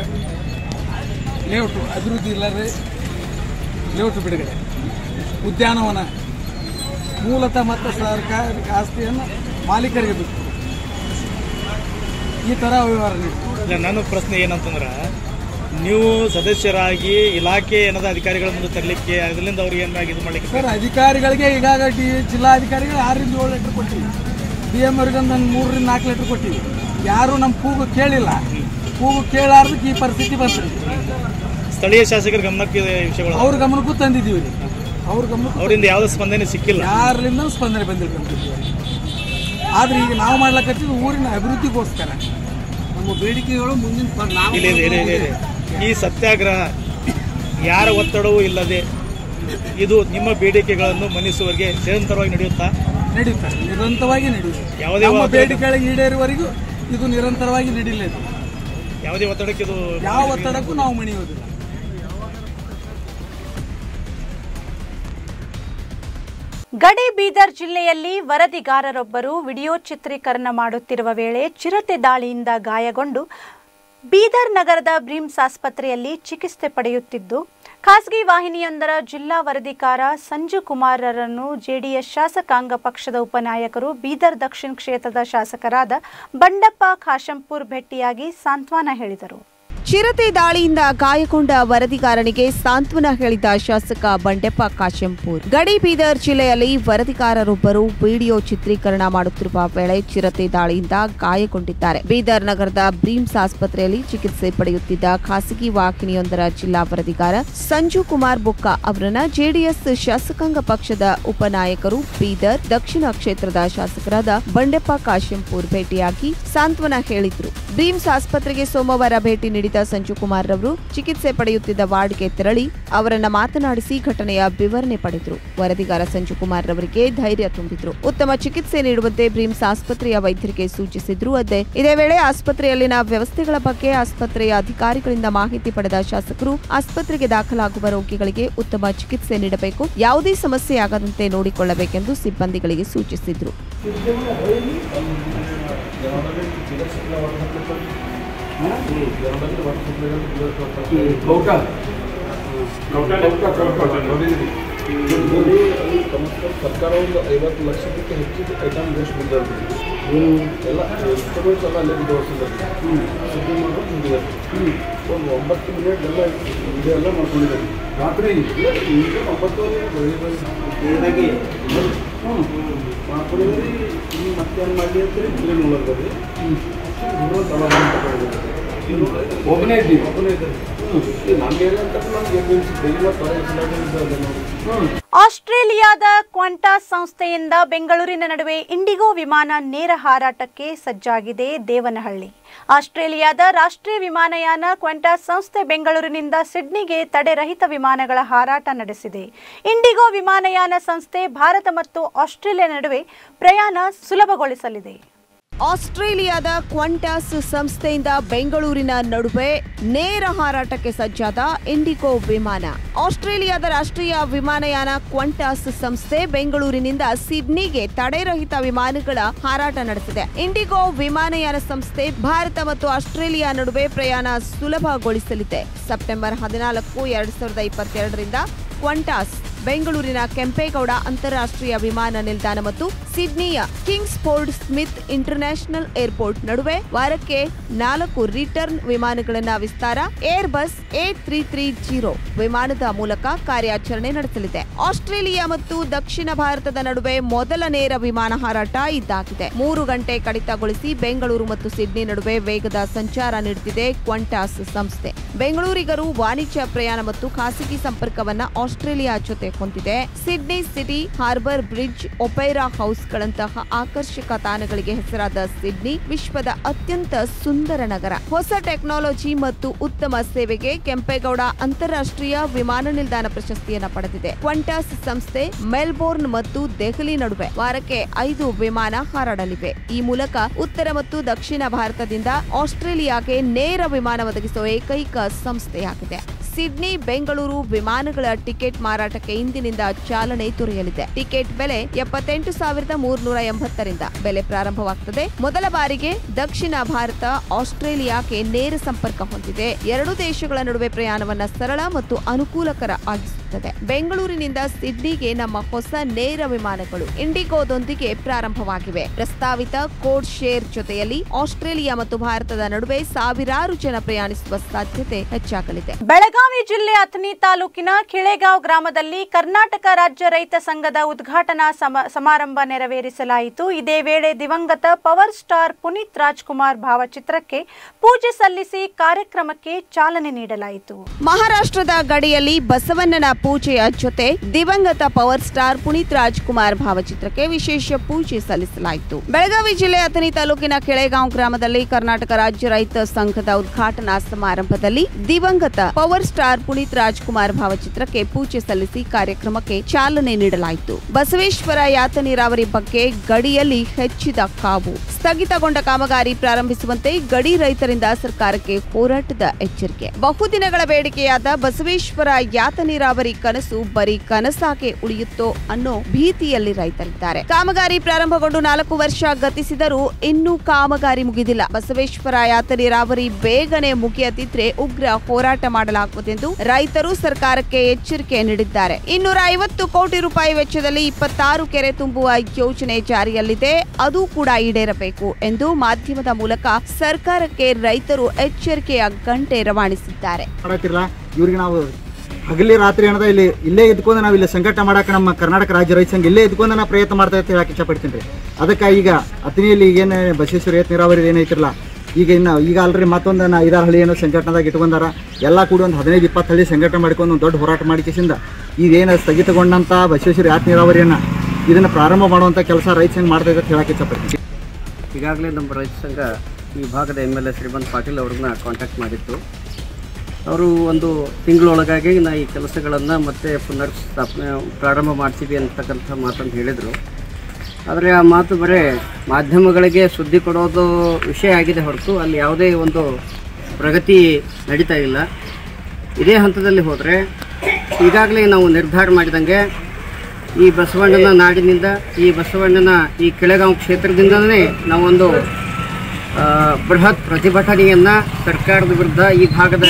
ಲೇಔಟು ಅಭಿವೃದ್ಧಿ ಇಲ್ಲದೆ ಲೇಔಟು ಬಿಡುಗಡೆ ಉದ್ಯಾನವನ ಮೂಲತಃ ಮತ್ತು ಸರ್ಕಾರಿ ಆಸ್ತಿಯನ್ನು ಮಾಲೀಕರಿಗೆ ಬಿಟ್ಟು ಈ ಥರ ಅವ್ಯವಹಾರ ನಡೀತು ಇಲ್ಲ ನನ್ನ ಪ್ರಶ್ನೆ ಏನಂತಂದ್ರೆ ನೀವು ಸದಸ್ಯರಾಗಿ ಇಲಾಖೆ ಏನದ ಅಧಿಕಾರಿಗಳ ಮುಂದೆ ತರಲಿಕ್ಕೆ ಅದರಿಂದ ಅವ್ರಿಗೆ ಏನು ಇದು ಮಾಡಲಿಕ್ಕೆ ಸರ್ ಅಧಿಕಾರಿಗಳಿಗೆ ಈಗಾಗ ಡಿ ಜಿಲ್ಲಾಧಿಕಾರಿಗಳು ಆರರಿಂದ ಏಳು ಲೀಟರ್ ಕೊಟ್ಟಿವಿ ಡಿ ಎಮ್ ಅವ್ರಿಗೆ ಒಂದು ಮೂರರಿಂದ ನಾಲ್ಕು ಲೀಟರ್ ಕೊಟ್ಟಿವಿ ಯಾರು ನಮ್ಮ ಕೂಗು ಕೇಳಿಲ್ಲ ಕೂಗು ಕೇಳಾರ್ದಕ್ಕೆ ಈ ಪರಿಸ್ಥಿತಿ ಬಂತು ಸ್ಥಳೀಯ ಶಾಸಕರ ಗಮನಕ್ಕೆ ಈ ವಿಷಯಗಳು ಅವ್ರ ಗಮನಕ್ಕೂ ತಂದಿದ್ದೀವಿ ರೀ ಅವ್ರ ಗಮನಕ್ಕೂ ಅವರಿಂದ ಯಾವುದೇ ಸ್ಪಂದನೆ ಸಿಕ್ಕಿಲ್ಲ ಯಾರಿಂದ ಸ್ಪಂದನೆ ಬಂದಿಲ್ಲ ಆದ್ರೆ ಈಗ ನಾವು ಮಾಡ್ಲಕತ್ತಿದ್ದು ಊರಿನ ಅಭಿವೃದ್ಧಿಗೋಸ್ಕರ ನಮ್ಮ ಬೇಡಿಕೆಗಳು ಮುಂದಿನ ಇಲ್ಲಿ ಇದೆ, ಇದೆ, ಇದೆ, ಇದೆ. ಈ ಸತ್ಯಾಗ್ರಹ ಯಾರ ಒತ್ತಡವೂ ಇಲ್ಲದೆ ಇದು ನಿಮ್ಮ ಬೇಡಿಕೆಗಳನ್ನು ಮನ್ನಿಸುವವರೆಗೆ ನಿರಂತರವಾಗಿ ನಡೆಯುತ್ತಾ ನಡೆಯುತ್ತಾರೆ ನಿರಂತರವಾಗಿ ನಡೆಯುತ್ತೆ ಯಾವುದೇ ನಮ್ಮ ಒತ್ತಡ- ಬೇಡಿಕೆಗಳು ಈಡೇರುವವರೆಗೂ ಇದು ನಿರಂತರವಾಗಿ ನಡೀಲಿದೆ ಯಾವುದೇ ಒತ್ತಡಕ್ಕೆ ಇದು ಯಾವ ಒತ್ತಡಕ್ಕೂ ನಾವು ಮಣಿಯೋದಿಲ್ಲ ಗಡಿ ಬೀದರ್ ಜಿಲ್ಲೆಯಲ್ಲಿ ವರದಿಗಾರರೊಬ್ಬರು ವಿಡಿಯೋ ಚಿತ್ರೀಕರಣ ಮಾಡುತ್ತಿರುವ ವೇಳೆ ಚಿರತೆ ದಾಳಿಯಿಂದ ಗಾಯಗೊಂಡು ಬೀದರ್ ನಗರದ ಬ್ರಿಮ್ಸ್ ಆಸ್ಪತ್ರೆಯಲ್ಲಿ ಚಿಕಿತ್ಸೆ ಪಡೆಯುತ್ತಿದ್ದು ಖಾಸಗಿ ವಾಹಿನಿಯೊಂದರ ಜಿಲ್ಲಾ ವರದಿಗಾರ ಸಂಜು ಕುಮಾರರನ್ನು ಜೆಡಿಎಸ್ ಶಾಸಕಾಂಗ ಪಕ್ಷದ ಉಪನಾಯಕರು ಬೀದರ್ ದಕ್ಷಿಣ ಕ್ಷೇತ್ರದ ಶಾಸಕರಾದ ಬಂಡಪ್ಪ ಖಾಶಂಪುರ್ ಭೇಟಿಯಾಗಿ ಸಾಂತ್ವನ ಹೇಳಿದರು ಚಿರತೆ ದಾಳಿಯಿಂದ ಗಾಯಗೊಂಡ ವರದಿಗಾರನಿಗೆ ಸಾಂತ್ವನ ಹೇಳಿದ ಶಾಸಕ ಬಂಡೆಪ್ಪ ಕಾಶಂಪುರ್ ಗಡಿ ಬೀದರ್ ಜಿಲ್ಲೆಯಲ್ಲಿ ವರದಿಗಾರರೊಬ್ಬರು ವಿಡಿಯೋ ಚಿತ್ರೀಕರಣ ಮಾಡುತ್ತಿರುವ ವೇಳೆ ಚಿರತೆ ದಾಳಿಯಿಂದ ಗಾಯಗೊಂಡಿದ್ದಾರೆ ಬೀದರ್ ನಗರದ ಬ್ರೀಮ್ಸ್ ಆಸ್ಪತ್ರೆಯಲ್ಲಿ ಚಿಕಿತ್ಸೆ ಪಡೆಯುತ್ತಿದ್ದ ಖಾಸಗಿ ವಾಹಿನಿಯೊಂದರ ಜಿಲ್ಲಾ ವರದಿಗಾರ ಸಂಜು ಕುಮಾರ್ ಬುಕ್ಕ ಅವರನ್ನ ಜೆಡಿಎಸ್ ಶಾಸಕಾಂಗ ಪಕ್ಷದ ಉಪನಾಯಕರು ಬೀದರ್ ದಕ್ಷಿಣ ಕ್ಷೇತ್ರದ ಶಾಸಕರಾದ ಬಂಡೆಪ್ಪ ಕಾಶಂಪುರ್ ಭೇಟಿಯಾಗಿ ಸಾಂತ್ವನ ಹೇಳಿದ್ರು ಬ್ರೀಮ್ಸ್ ಆಸ್ಪತ್ರೆಗೆ ಸೋಮವಾರ ಭೇಟಿ ನೀಡಿದ ಸಂಜು ಕುಮಾರ್ ರವರು ಚಿಕಿತ್ಸೆ ಪಡೆಯುತ್ತಿದ್ದ ವಾರ್ಡ್ಗೆ ತೆರಳಿ ಅವರನ್ನ ಮಾತನಾಡಿಸಿ ಘಟನೆಯ ವಿವರಣೆ ಪಡೆದರು ವರದಿಗಾರ ಸಂಜು ಕುಮಾರ್ ರವರಿಗೆ ಧೈರ್ಯ ತುಂಬಿದ್ರು ಉತ್ತಮ ಚಿಕಿತ್ಸೆ ನೀಡುವಂತೆ ಬ್ರೀಮ್ಸ್ ಆಸ್ಪತ್ರೆಯ ವೈದ್ಯರಿಗೆ ಸೂಚಿಸಿದ್ರು ಅದೇ ಇದೇ ವೇಳೆ ಆಸ್ಪತ್ರೆಯಲ್ಲಿನ ವ್ಯವಸ್ಥೆಗಳ ಬಗ್ಗೆ ಆಸ್ಪತ್ರೆಯ ಅಧಿಕಾರಿಗಳಿಂದ ಮಾಹಿತಿ ಪಡೆದ ಶಾಸಕರು ಆಸ್ಪತ್ರೆಗೆ ದಾಖಲಾಗುವ ರೋಗಿಗಳಿಗೆ ಉತ್ತಮ ಚಿಕಿತ್ಸೆ ನೀಡಬೇಕು ಯಾವುದೇ ಸಮಸ್ಯೆ ಆಗದಂತೆ ನೋಡಿಕೊಳ್ಳಬೇಕೆಂದು ಸಿಬ್ಬಂದಿಗಳಿಗೆ ಸೂಚಿಸಿದ್ರು ಸರ್ಕಾರ ಒಂದು ಐವತ್ತು ಲಕ್ಷಕ್ಕಿಂತ ಹೆಚ್ಚಿನ ಐಟಮ್ ವೇಸ್ಟ್ ಬಿದ್ದವ್ರಿ ಎಲ್ಲ ಇನ್ಸ್ಟ್ರೂಮೆಂಟ್ಸ್ ಎಲ್ಲ ಅಲ್ಲೇ ಬಿದ್ದವು ಸುದ್ದಿ ಮಾಡೋದು ಹಿಂಗಿದೆ ಒಂದು ಒಂಬತ್ತು ಮಿನಿಟ್ ಎಲ್ಲ ಇದೆಲ್ಲ ಮಾಡ್ಕೊಂಡಿದ್ದಾರೆ ರಾತ್ರಿ ಈಗ ಒಂಬತ್ತುವರೆ ಏನಾಗಿ ಹ್ಞೂ ಮಾಡ್ಕೊಂಡಿದ್ದೀರಿ ಈಗ ಮತ್ತೆ ಏನು ಮಾಡಲಿ ಅಂತೇಳಿ ಕ್ಲೀನ್ ನೋಡೋದ್ರಿ ಹ್ಞೂ ಒಬ್ಬನೇ ಇದ್ದೀವಿ ಒಬ್ಬನೇ ಇದ್ದೀವಿ ಹ್ಞೂ ನಮ್ಗೆ ಏನಂತ ನಮ್ಗೆ ಏನು ಡೈಲಿ ಹೊರಗೆ ಹ್ಞೂ ಆಸ್ಟ್ರೇಲಿಯಾದ ಕ್ವಾಂಟಾಸ್ ಸಂಸ್ಥೆಯಿಂದ ಬೆಂಗಳೂರಿನ ನಡುವೆ ಇಂಡಿಗೋ ವಿಮಾನ ನೇರ ಹಾರಾಟಕ್ಕೆ ಸಜ್ಜಾಗಿದೆ ದೇವನಹಳ್ಳಿ ಆಸ್ಟ್ರೇಲಿಯಾದ ರಾಷ್ಟ್ರೀಯ ವಿಮಾನಯಾನ ಕ್ವಾಂಟಾಸ್ ಸಂಸ್ಥೆ ಬೆಂಗಳೂರಿನಿಂದ ಸಿಡ್ನಿಗೆ ತಡೆರಹಿತ ವಿಮಾನಗಳ ಹಾರಾಟ ನಡೆಸಿದೆ ಇಂಡಿಗೋ ವಿಮಾನಯಾನ ಸಂಸ್ಥೆ ಭಾರತ ಮತ್ತು ಆಸ್ಟ್ರೇಲಿಯಾ ನಡುವೆ ಪ್ರಯಾಣ ಸುಲಭಗೊಳಿಸಲಿದೆ ಆಸ್ಟ್ರೇಲಿಯಾದ ಕ್ವಾಂಟಾಸ್ ಸಂಸ್ಥೆಯಿಂದ ಬೆಂಗಳೂರಿನ ನಡುವೆ ನೇರ ಹಾರಾಟಕ್ಕೆ ಸಜ್ಜಾದ ಇಂಡಿಗೋ ವಿಮಾನ ಆಸ್ಟ್ರೇಲಿಯಾದ ರಾಷ್ಟ್ರೀಯ ವಿಮಾನಯಾನ ಕ್ವಾಂಟಾಸ್ ಸಂಸ್ಥೆ ಬೆಂಗಳೂರಿನಿಂದ ಸಿಡ್ನಿಗೆ ತಡೆರಹಿತ ವಿಮಾನಗಳ ಹಾರಾಟ ನಡೆಸಿದೆ ಇಂಡಿಗೋ ವಿಮಾನಯಾನ ಸಂಸ್ಥೆ ಭಾರತ ಮತ್ತು ಆಸ್ಟ್ರೇಲಿಯಾ ನಡುವೆ ಪ್ರಯಾಣ ಸುಲಭಗೊಳಿಸಲಿದೆ ಸೆಪ್ಟೆಂಬರ್ ಹದಿನಾಲ್ಕು ಎರಡ್ ಸಾವಿರದ ಇಪ್ಪತ್ತೆರಡರಿಂದ ಕ್ವಾಂಟಾಸ್ ಬೆಂಗಳೂರಿನ ಕೆಂಪೇಗೌಡ ಅಂತಾರಾಷ್ಟ್ರೀಯ ವಿಮಾನ ನಿಲ್ದಾಣ ಮತ್ತು ಸಿಡ್ನಿಯ Kingsford Smith international airport ನಡುವೆ ವಾರಕ್ಕೆ ನಾಲ್ಕು ರಿಟರ್ನ್ ವಿಮಾನಗಳನ್ನ Vistara Airbus A three three zero ವಿಮಾನದ ಮೂಲಕ ಕಾರ್ಯಾಚರಣೆ ನಡೆಸಲಿದೆ ಆಸ್ಟ್ರೇಲಿಯಾ ಮತ್ತು ದಕ್ಷಿಣ ಭಾರತದ ನಡುವೆ ಮೊದಲ ನೇರ ವಿಮಾನ ಹಾರಾಟ ಇದಾಗಿದೆ ಮೂರು ಗಂಟೆ ಕಡಿತಗೊಳಿಸಿ ಬೆಂಗಳೂರು ಮತ್ತು ಸಿಡ್ನಿ ನಡುವೆ ವೇಗದ ಸಂಚಾರ ನೀಡುತ್ತಿದೆ ಕ್ವಾಂಟಾಸ್ ಸಂಸ್ಥೆ ಬೆಂಗಳೂರಿಗರು ವಾಣಿಜ್ಯ ಪ್ರಯಾಣ ಮತ್ತು ಖಾಸಗಿ ಸಂಪರ್ಕವನ್ನ ಆಸ್ಟ್ರೇಲಿಯಾ ಜೊತೆ ಹೊಂದಿದೆ Sydney city harbour bridge opera ಹೌಸ್ಗಳಂತಹ ಆಕರ್ಷಕ ತಾಣಗಳಿಗೆ ಹೆಸರಾದ ಸಿಡ್ನಿ ವಿಶ್ವದ ಅತ್ಯಂತ ಸುಂದರ ನಗರ ಹೊಸ ಟೆಕ್ನಾಲಜಿ ಮತ್ತು ಉತ್ತಮ ಸೇವೆಗೆ ಕೆಂಪೇಗೌಡ ಅಂತಾರಾಷ್ಟ್ರೀಯ ವಿಮಾನ ನಿಲ್ದಾಣ ಪ್ರಶಸ್ತಿಯನ್ನ ಪಡೆದಿದೆ ಕ್ವಾಂಟಾಸ್ ಸಂಸ್ಥೆ ಮೆಲ್ಬೋರ್ನ್ ಮತ್ತು ದೆಹಲಿ ನಡುವೆ ವಾರಕ್ಕೆ ಐದು ವಿಮಾನ ಹಾರಾಡಲಿವೆ ಈ ಮೂಲಕ ಉತ್ತರ ಮತ್ತು ದಕ್ಷಿಣ ಭಾರತದಿಂದ ಆಸ್ಟ್ರೇಲಿಯಾಗೆ ನೇರ ವಿಮಾನ ಒದಗಿಸುವ ಏಕೈಕ ಸಂಸ್ಥೆಯಾಗಿದೆ ಸಿಡ್ನಿ ಬೆಂಗಳೂರು ವಿಮಾನಗಳ ಟಿಕೆಟ್ ಮಾರಾಟಕ್ಕೆ ಇಂದಿನಿಂದ ಚಾಲನೆ ದೊರೆಯಲಿದೆ ಟಿಕೆಟ್ ಬೆಲೆ ಎಪ್ಪತ್ತೆಂಟು ಸಾವಿರದ ಮೂರ್ನೂರ ಎಂಬತ್ತರಿಂದ ಬೆಲೆ ಪ್ರಾರಂಭವಾಗುತ್ತದೆ ಮೊದಲ ಬಾರಿಗೆ ದಕ್ಷಿಣ ಭಾರತ ಆಸ್ಟ್ರೇಲಿಯಾಕ್ಕೆ ನೇರ ಸಂಪರ್ಕ ಹೊಂದಿದೆ ಎರಡು ದೇಶಗಳ ನಡುವೆ ಪ್ರಯಾಣವನ್ನ ಸರಳ ಮತ್ತು ಅನುಕೂಲಕರ ಆಗಿಸುತ್ತದೆ ಬೆಂಗಳೂರಿನಿಂದ ಸಿಡ್ನಿಗೆ ನಮ್ಮ ಹೊಸ ನೇರ ವಿಮಾನಗಳು ಇಂಡಿಗೋದೊಂದಿಗೆ ಪ್ರಾರಂಭವಾಗಿವೆ ಪ್ರಸ್ತಾವಿತ ಕೋಡ್ ಶೇರ್ ಜೊತೆಯಲ್ಲಿ ಆಸ್ಟ್ರೇಲಿಯಾ ಮತ್ತು ಭಾರತದ ನಡುವೆ ಸಾವಿರಾರು ಜನ ಪ್ರಯಾಣಿಸುವ ಸಾಧ್ಯತೆ ಹೆಚ್ಚಾಗಲಿದೆ ಬೆಳಗಾವಿ ಜಿಲ್ಲೆ ಅಥಣಿ ತಾಲೂಕಿನ ಕಿಳೆಗಾಂವ್ ಗ್ರಾಮದಲ್ಲಿ ಕರ್ನಾಟಕ ರಾಜ್ಯ ರೈತ ಸಂಘದ ಉದ್ಘಾಟನಾ ಸಮ- ಸಮಾರಂಭ ನೆರವೇರಿಸಲಾಯಿತು ಇದೇ ವೇಳೆ ದಿವಂಗತ ಪವರ್ ಸ್ಟಾರ್ ಪುನೀತ್ ರಾಜ್ಕುಮಾರ್ ಭಾವಚಿತ್ರಕ್ಕೆ ಪೂಜೆ ಸಲ್ಲಿಸಿ ಕಾರ್ಯಕ್ರಮಕ್ಕೆ ಚಾಲನೆ ನೀಡಲಾಯಿತು ಮಹಾರಾಷ್ಟ್ರದ ಗಡಿಯಲ್ಲಿ ಬಸವಣ್ಣನ ಪೂಜೆಯ ಜೊತೆ ದಿವಂಗತ ಪವರ್ ಸ್ಟಾರ್ ಪುನೀತ್ ರಾಜ್ಕುಮಾರ್ ಭಾವಚಿತ್ರಕ್ಕೆ ವಿಶೇಷ ಪೂಜೆ ಸಲ್ಲಿಸಲಾಯಿತು ಬೆಳಗಾವಿ ಜಿಲ್ಲೆ ಅಥಣಿ ತಾಲೂಕಿನ ಕೆಳೆಗಾಂವ್ ಗ್ರಾಮದಲ್ಲಿ ಕರ್ನಾಟಕ ರಾಜ್ಯ ರೈತ ಸಂಘದ ಉದ್ಘಾಟನಾ ಸಮಾರಂಭದಲ್ಲಿ ದಿವಂಗತ ಪವರ್ ಸ್ಟಾರ್ ಪುನೀತ್ ರಾಜ್ಕುಮಾರ್ ಭಾವಚಿತ್ರಕ್ಕೆ ಪೂಜೆ ಸಲ್ಲಿಸಿ ಕಾರ್ಯಕ್ರಮಕ್ಕೆ ಚಾಲನೆ ನೀಡಲಾಯಿತು ಬಸವೇಶ್ವರ ಯಾತ ನೀರಾವರಿ ಬಗ್ಗೆ ಗಡಿಯಲ್ಲಿ ಹೆಚ್ಚಿದ ಕಾವು ಸ್ಥಗಿತಗೊಂಡ ಕಾಮಗಾರಿ ಪ್ರಾರಂಭಿಸುವಂತೆ ಗಡಿ ರೈತರಿಂದ ಸರ್ಕಾರಕ್ಕೆ ಹೋರಾಟದ ಎಚ್ಚರಿಕೆ ಬಹುದಿನಗಳ ಬೇಡಿಕೆಯಾದ ಬಸವೇಶ್ವರ ಯಾತ ನೀರಾವರಿ ಕನಸು ಬರೀ ಕನಸಾಗೆ ಉಳಿಯುತ್ತೋ ಅನ್ನೋ ಭೀತಿಯಲ್ಲಿ ರೈತರಿದ್ದಾರೆ ಕಾಮಗಾರಿ ಪ್ರಾರಂಭಗೊಂಡು ನಾಲ್ಕು ವರ್ಷ ಗತಿಸಿದರೂ ಇನ್ನೂ ಕಾಮಗಾರಿ ಮುಗಿದಿಲ್ಲ ಬಸವೇಶ್ವರ ಯಾತ ನೀರಾವರಿ ಬೇಗನೆ ಮುಗಿಯದಿದ್ರೆ ಉಗ್ರ ಹೋರಾಟ ಮಾಡಲಾಗುವುದೆಂದು ರೈತರು ಸರ್ಕಾರಕ್ಕೆ ಎಚ್ಚರಿಕೆ ನೀಡಿದ್ದಾರೆ ಇನ್ನೂರ ಐವತ್ತು ಕೋಟಿ ರೂಪಾಯಿ ವೆಚ್ಚದಲ್ಲಿ ಇಪ್ಪತ್ತಾರು ಕೆರೆ ತುಂಬುವ ಯೋಜನೆ ಜಾರಿಯಲ್ಲಿದೆ ಅದು ಕೂಡ ಈಡೇರಬೇಕು ಎಂದು ಮಾಧ್ಯಮದ ಮೂಲಕ ಸರ್ಕಾರಕ್ಕೆ ರೈತರು ಎಚ್ಚರಿಕೆಯ ಗಂಟೆ ರವಾನಿಸಿದ್ದಾರೆ ಮಾಡತ್ತಿರಲ್ಲ ಇವ್ರಿಗೆ ನಾವು ಹಗಲಿ ರಾತ್ರಿ ಅನ್ನೋದ ಇಲ್ಲಿ ಇಲ್ಲೇ ಇದ್ಕೊಂಡು ನಾವು ಇಲ್ಲಿ ಸಂಘಟನೆ ಮಾಡಕ್ಕೆ ನಮ್ಮ ಕರ್ನಾಟಕ ರಾಜ್ಯ ರೈತ ಸಂಘ ಇಲ್ಲೇ ಇದ್ಕೊಂಡು ನಾವು ಪ್ರಯತ್ನ ಮಾಡ್ತಾ ಇರ್ತೀವಿ ಯಾಕೆ ಇಷ್ಟಪಡ್ತೀನಿ ರೀ ಅದಕ್ಕೆ ಈಗ ಅತನಿಯಲ್ಲಿ ಏನು ಬಸವೇಶ್ವರ ಏತ್ ನೀರಾವರಿ ಏನೈತಿರಲ್ಲ ಈಗ ಇನ್ನು ಈಗ ಅಲ್ರಿ ಮತ್ತೊಂದು ನಾ ಐದಾರು ಹಳ್ಳಿ ಏನೋ ಸಂಘಟನೆದಾಗ ಇಟ್ಕೊಂಡಾರ ಎಲ್ಲ ಕೂಡ ಒಂದು ಹದಿನೈದು ಇಪ್ಪತ್ತು ಹಳ್ಳಿ ಸಂಘಟನೆ ಮಾಡ್ಕೊಂಡು ಒಂದು ದೊಡ್ಡ ಹೋರಾಟ ಮಾಡಿಕೆಸಿಂದ ಇದೇನು ಸ್ಥಗಿತಗೊಂಡಂಥ ಬಸವೇಶ್ವರ ಯಾತ್ ನೀರಾವರಿಯನ್ನು ಇದನ್ನು ಪ್ರಾರಂಭ ಮಾಡುವಂಥ ಕೆಲಸ ರೈತ ಸಂಘ ಮಾಡ್ತಾ ಇದೆ ಅಂತ ಹೇಳಕ್ಕೆ ಇಷ್ಟಪಡ್ತೀನಿ ಈಗಾಗಲೇ ನಮ್ಮ ರೈತ ಸಂಘ ಈ ಭಾಗದ M L A Shrimant Patil ಅವ್ರನ್ನ ಕಾಂಟ್ಯಾಕ್ಟ್ ಮಾಡಿತ್ತು ಅವರು ಒಂದು ತಿಂಗಳೊಳಗಾಗಿ ನಾ ಈ ಕೆಲಸಗಳನ್ನು ಮತ್ತೆ ಪುನರ್ ಸ್ಥಾಪನೆ ಪ್ರಾರಂಭ ಮಾಡ್ತೀವಿ ಅಂತಕ್ಕಂಥ ಮಾತನ್ನು ಹೇಳಿದರು ಆದರೆ ಆ ಮಾತು ಬರೀ ಮಾಧ್ಯಮಗಳಿಗೆ ಸುದ್ದಿ ಕೊಡೋದು ವಿಷಯ ಆಗಿದೆ ಹೊರತು ಅಲ್ಲಿ ಯಾವುದೇ ಒಂದು ಪ್ರಗತಿ ನಡೀತಾ ಇಲ್ಲ ಇದೇ ಹಂತದಲ್ಲಿ ಹೋದರೆ ಈಗಾಗಲೇ ನಾವು ನಿರ್ಧಾರ ಮಾಡಿದಂಗೆ ಈ ಬಸವಣ್ಣನ ನಾಡಿನಿಂದ ಈ ಬಸವಣ್ಣನ ಈ ಕೆಳಗಾಂವ್ ಕ್ಷೇತ್ರದಿಂದಲೇ ನಾವೊಂದು ಆ, ಬೃಹತ್ ಪ್ರತಿಭಟನೆಯನ್ನು ಸರ್ಕಾರದ ವಿರುದ್ಧ ಈ ಭಾಗದ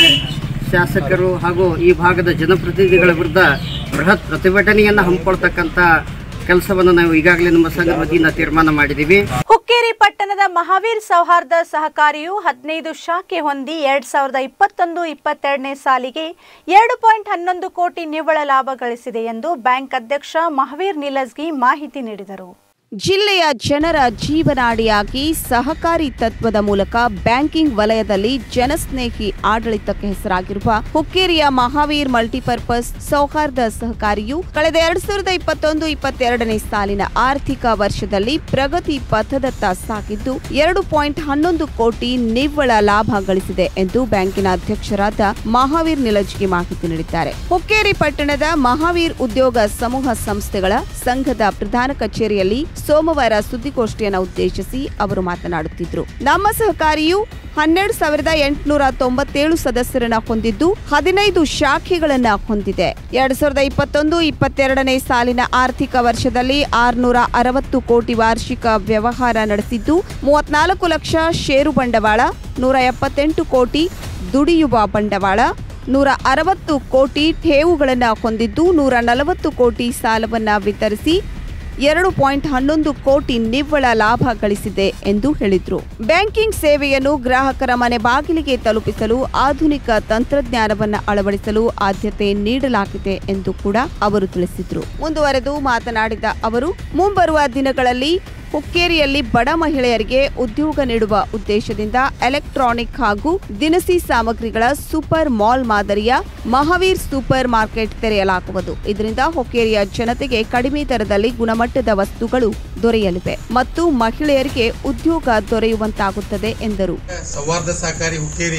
ಶಾಸಕರು ಹಾಗೂ ಈ ಭಾಗದ ಜನಪ್ರತಿನಿಧಿಗಳ ವಿರುದ್ಧ ಬೃಹತ್ ಪ್ರತಿಭಟನೆಯನ್ನು ಹಮ್ಮಿಕೊಳ್ತಕ್ಕಂಥ ಕೆಲಸವನ್ನು ನಾವು ಈಗಾಗಲೇ ನಮ್ಮ ಸಂಘದ ವತಿಯಿಂದ ತೀರ್ಮಾನ ಮಾಡಿದ್ದೀವಿ ಹುಕ್ಕೇರಿ ಪಟ್ಟಣದ ಮಹಾವೀರ್ ಸೌಹಾರ್ದ ಸಹಕಾರಿಯು ಹದಿನೈದು ಶಾಖೆ ಹೊಂದಿ ಎರಡ್ ಸಾವಿರದ ಇಪ್ಪತ್ತೊಂದು ಇಪ್ಪತ್ತೆರಡನೇ ಸಾಲಿಗೆ ಎರಡು ಪಾಯಿಂಟ್ ಹನ್ನೊಂದು ಕೋಟಿ ನಿವ್ವಳ ಲಾಭ ಗಳಿಸಿದೆ ಎಂದು ಬ್ಯಾಂಕ್ ಅಧ್ಯಕ್ಷ ಮಹಾವೀರ್ ನಿಲಸ್ಗಿ ಮಾಹಿತಿ ನೀಡಿದರು ಜಿಲ್ಲೆಯ ಜನರ ಜೀವನಾಡಿಯಾಗಿ ಸಹಕಾರಿ ತತ್ವದ ಮೂಲಕ ಬ್ಯಾಂಕಿಂಗ್ ವಲಯದಲ್ಲಿ ಜನಸ್ನೇಹಿ ಆಡಳಿತಕ್ಕೆ ಹೆಸರಾಗಿರುವ ಹುಕ್ಕೇರಿಯ ಮಹಾವೀರ್ ಮಲ್ಟಿಪರ್ಪಸ್ ಸೌಹಾರ್ದ ಸಹಕಾರಿಯು ಕಳೆದ ಎರಡ್ ಸಾವಿರದ ಇಪ್ಪತ್ತೊಂದು ಇಪ್ಪತ್ತೆರಡನೇ ಸಾಲಿನ ಆರ್ಥಿಕ ವರ್ಷದಲ್ಲಿ ಪ್ರಗತಿ ಪಥದತ್ತ ಸಾಗಿದ್ದು ಎರಡು ಪಾಯಿಂಟ್ ಹನ್ನೊಂದು ಕೋಟಿ ನಿವ್ವಳ ಲಾಭ ಗಳಿಸಿದೆ ಎಂದು ಬ್ಯಾಂಕಿನ ಅಧ್ಯಕ್ಷರಾದ ಮಹಾವೀರ್ ನಿಲಜ್ಗಿ ಮಾಹಿತಿ ನೀಡಿದ್ದಾರೆ ಹುಕ್ಕೇರಿ ಪಟ್ಟಣದ ಮಹಾವೀರ್ ಉದ್ಯೋಗ ಸಮೂಹ ಸಂಸ್ಥೆಗಳ ಸಂಘದ ಪ್ರಧಾನ ಕಚೇರಿಯಲ್ಲಿ ಸೋಮವಾರ ಸುದ್ದಿಗೋಷ್ಠಿಯನ್ನು ಉದ್ದೇಶಿಸಿ ಅವರು ಮಾತನಾಡುತ್ತಿದ್ದರು ನಮ್ಮ ಸಹಕಾರಿಯು ಹನ್ನೆರಡು ಸಾವಿರದ ಎಂಟುನೂರ ತೊಂಬತ್ತೇಳು ಸದಸ್ಯರನ್ನ ಹೊಂದಿದ್ದು ಹದಿನೈದು ಶಾಖೆಗಳನ್ನ ಹೊಂದಿದೆ ಎರಡ್ ಸಾವಿರದ ಇಪ್ಪತ್ತೊಂದು ಇಪ್ಪತ್ತೆರಡನೇ ಸಾಲಿನ ಆರ್ಥಿಕ ವರ್ಷದಲ್ಲಿ ಆರುನೂರ ಅರವತ್ತು ಕೋಟಿ ವಾರ್ಷಿಕ ವ್ಯವಹಾರ ನಡೆಸಿದ್ದು ಮೂವತ್ನಾಲ್ಕು ಲಕ್ಷ ಷೇರು ಬಂಡವಾಳ ನೂರ ಎಪ್ಪತ್ತೆಂಟು ಕೋಟಿ ದುಡಿಯುವ ಬಂಡವಾಳ ನೂರ ಅರವತ್ತು ಕೋಟಿ ಠೇವುಗಳನ್ನು ಹೊಂದಿದ್ದು ನೂರ ನಲವತ್ತು ಕೋಟಿ ಸಾಲವನ್ನ ವಿತರಿಸಿ ಎರಡು ಪಾಯಿಂಟ್ ಹನ್ನೊಂದು ಕೋಟಿ ನಿವ್ವಳ ಲಾಭ ಗಳಿಸಿದೆ ಎಂದು ಹೇಳಿದ್ರು ಬ್ಯಾಂಕಿಂಗ್ ಸೇವೆಯನ್ನು ಗ್ರಾಹಕರ ಮನೆ ಬಾಗಿಲಿಗೆ ತಲುಪಿಸಲು ಆಧುನಿಕ ತಂತ್ರಜ್ಞಾನವನ್ನು ಅಳವಡಿಸಲು ಆದ್ಯತೆ ನೀಡಲಾಗಿದೆ ಎಂದು ಕೂಡ ಅವರು ತಿಳಿಸಿದ್ರು ಮುಂದುವರೆದು ಮಾತನಾಡಿದ ಅವರು ಮುಂಬರುವ ದಿನಗಳಲ್ಲಿ ಹುಕ್ಕೇರಿಯಲ್ಲಿ ಬಡ ಮಹಿಳೆಯರಿಗೆ ಉದ್ಯೋಗ ನೀಡುವ ಉದ್ದೇಶದಿಂದ ಎಲೆಕ್ಟ್ರಾನಿಕ್ ಹಾಗೂ ದಿನಸಿ ಸಾಮಗ್ರಿಗಳ ಸೂಪರ್ ಮಾಲ್ ಮಾದರಿಯ ಮಹಾವೀರ್ ಸೂಪರ್ ಮಾರ್ಕೆಟ್ ತೆರೆಯಲಾಗುವುದು ಇದರಿಂದ ಹುಕ್ಕೇರಿಯ ಜನತೆಗೆ ಕಡಿಮೆ ದರದಲ್ಲಿ ಗುಣಮಟ್ಟದ ವಸ್ತುಗಳು ದೊರೆಯಲಿವೆ ಮತ್ತು ಮಹಿಳೆಯರಿಗೆ ಉದ್ಯೋಗ ದೊರೆಯುವಂತಾಗುತ್ತದೆ ಎಂದರು ಸೌಹಾರ್ದ ಸಹಕಾರಿ ಹುಕ್ಕೇರಿ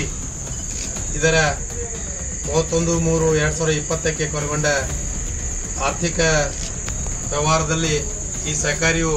ಇದರ ಮೂವತ್ತೊಂದು ಮೂರು ಎರಡು ಸಾವಿರದ ಇಪ್ಪತ್ತಕ್ಕೆ ಕೊನೆಗೊಂಡ ಆರ್ಥಿಕ ವ್ಯವಹಾರದಲ್ಲಿ ಈ ಸಹಕಾರಿಯು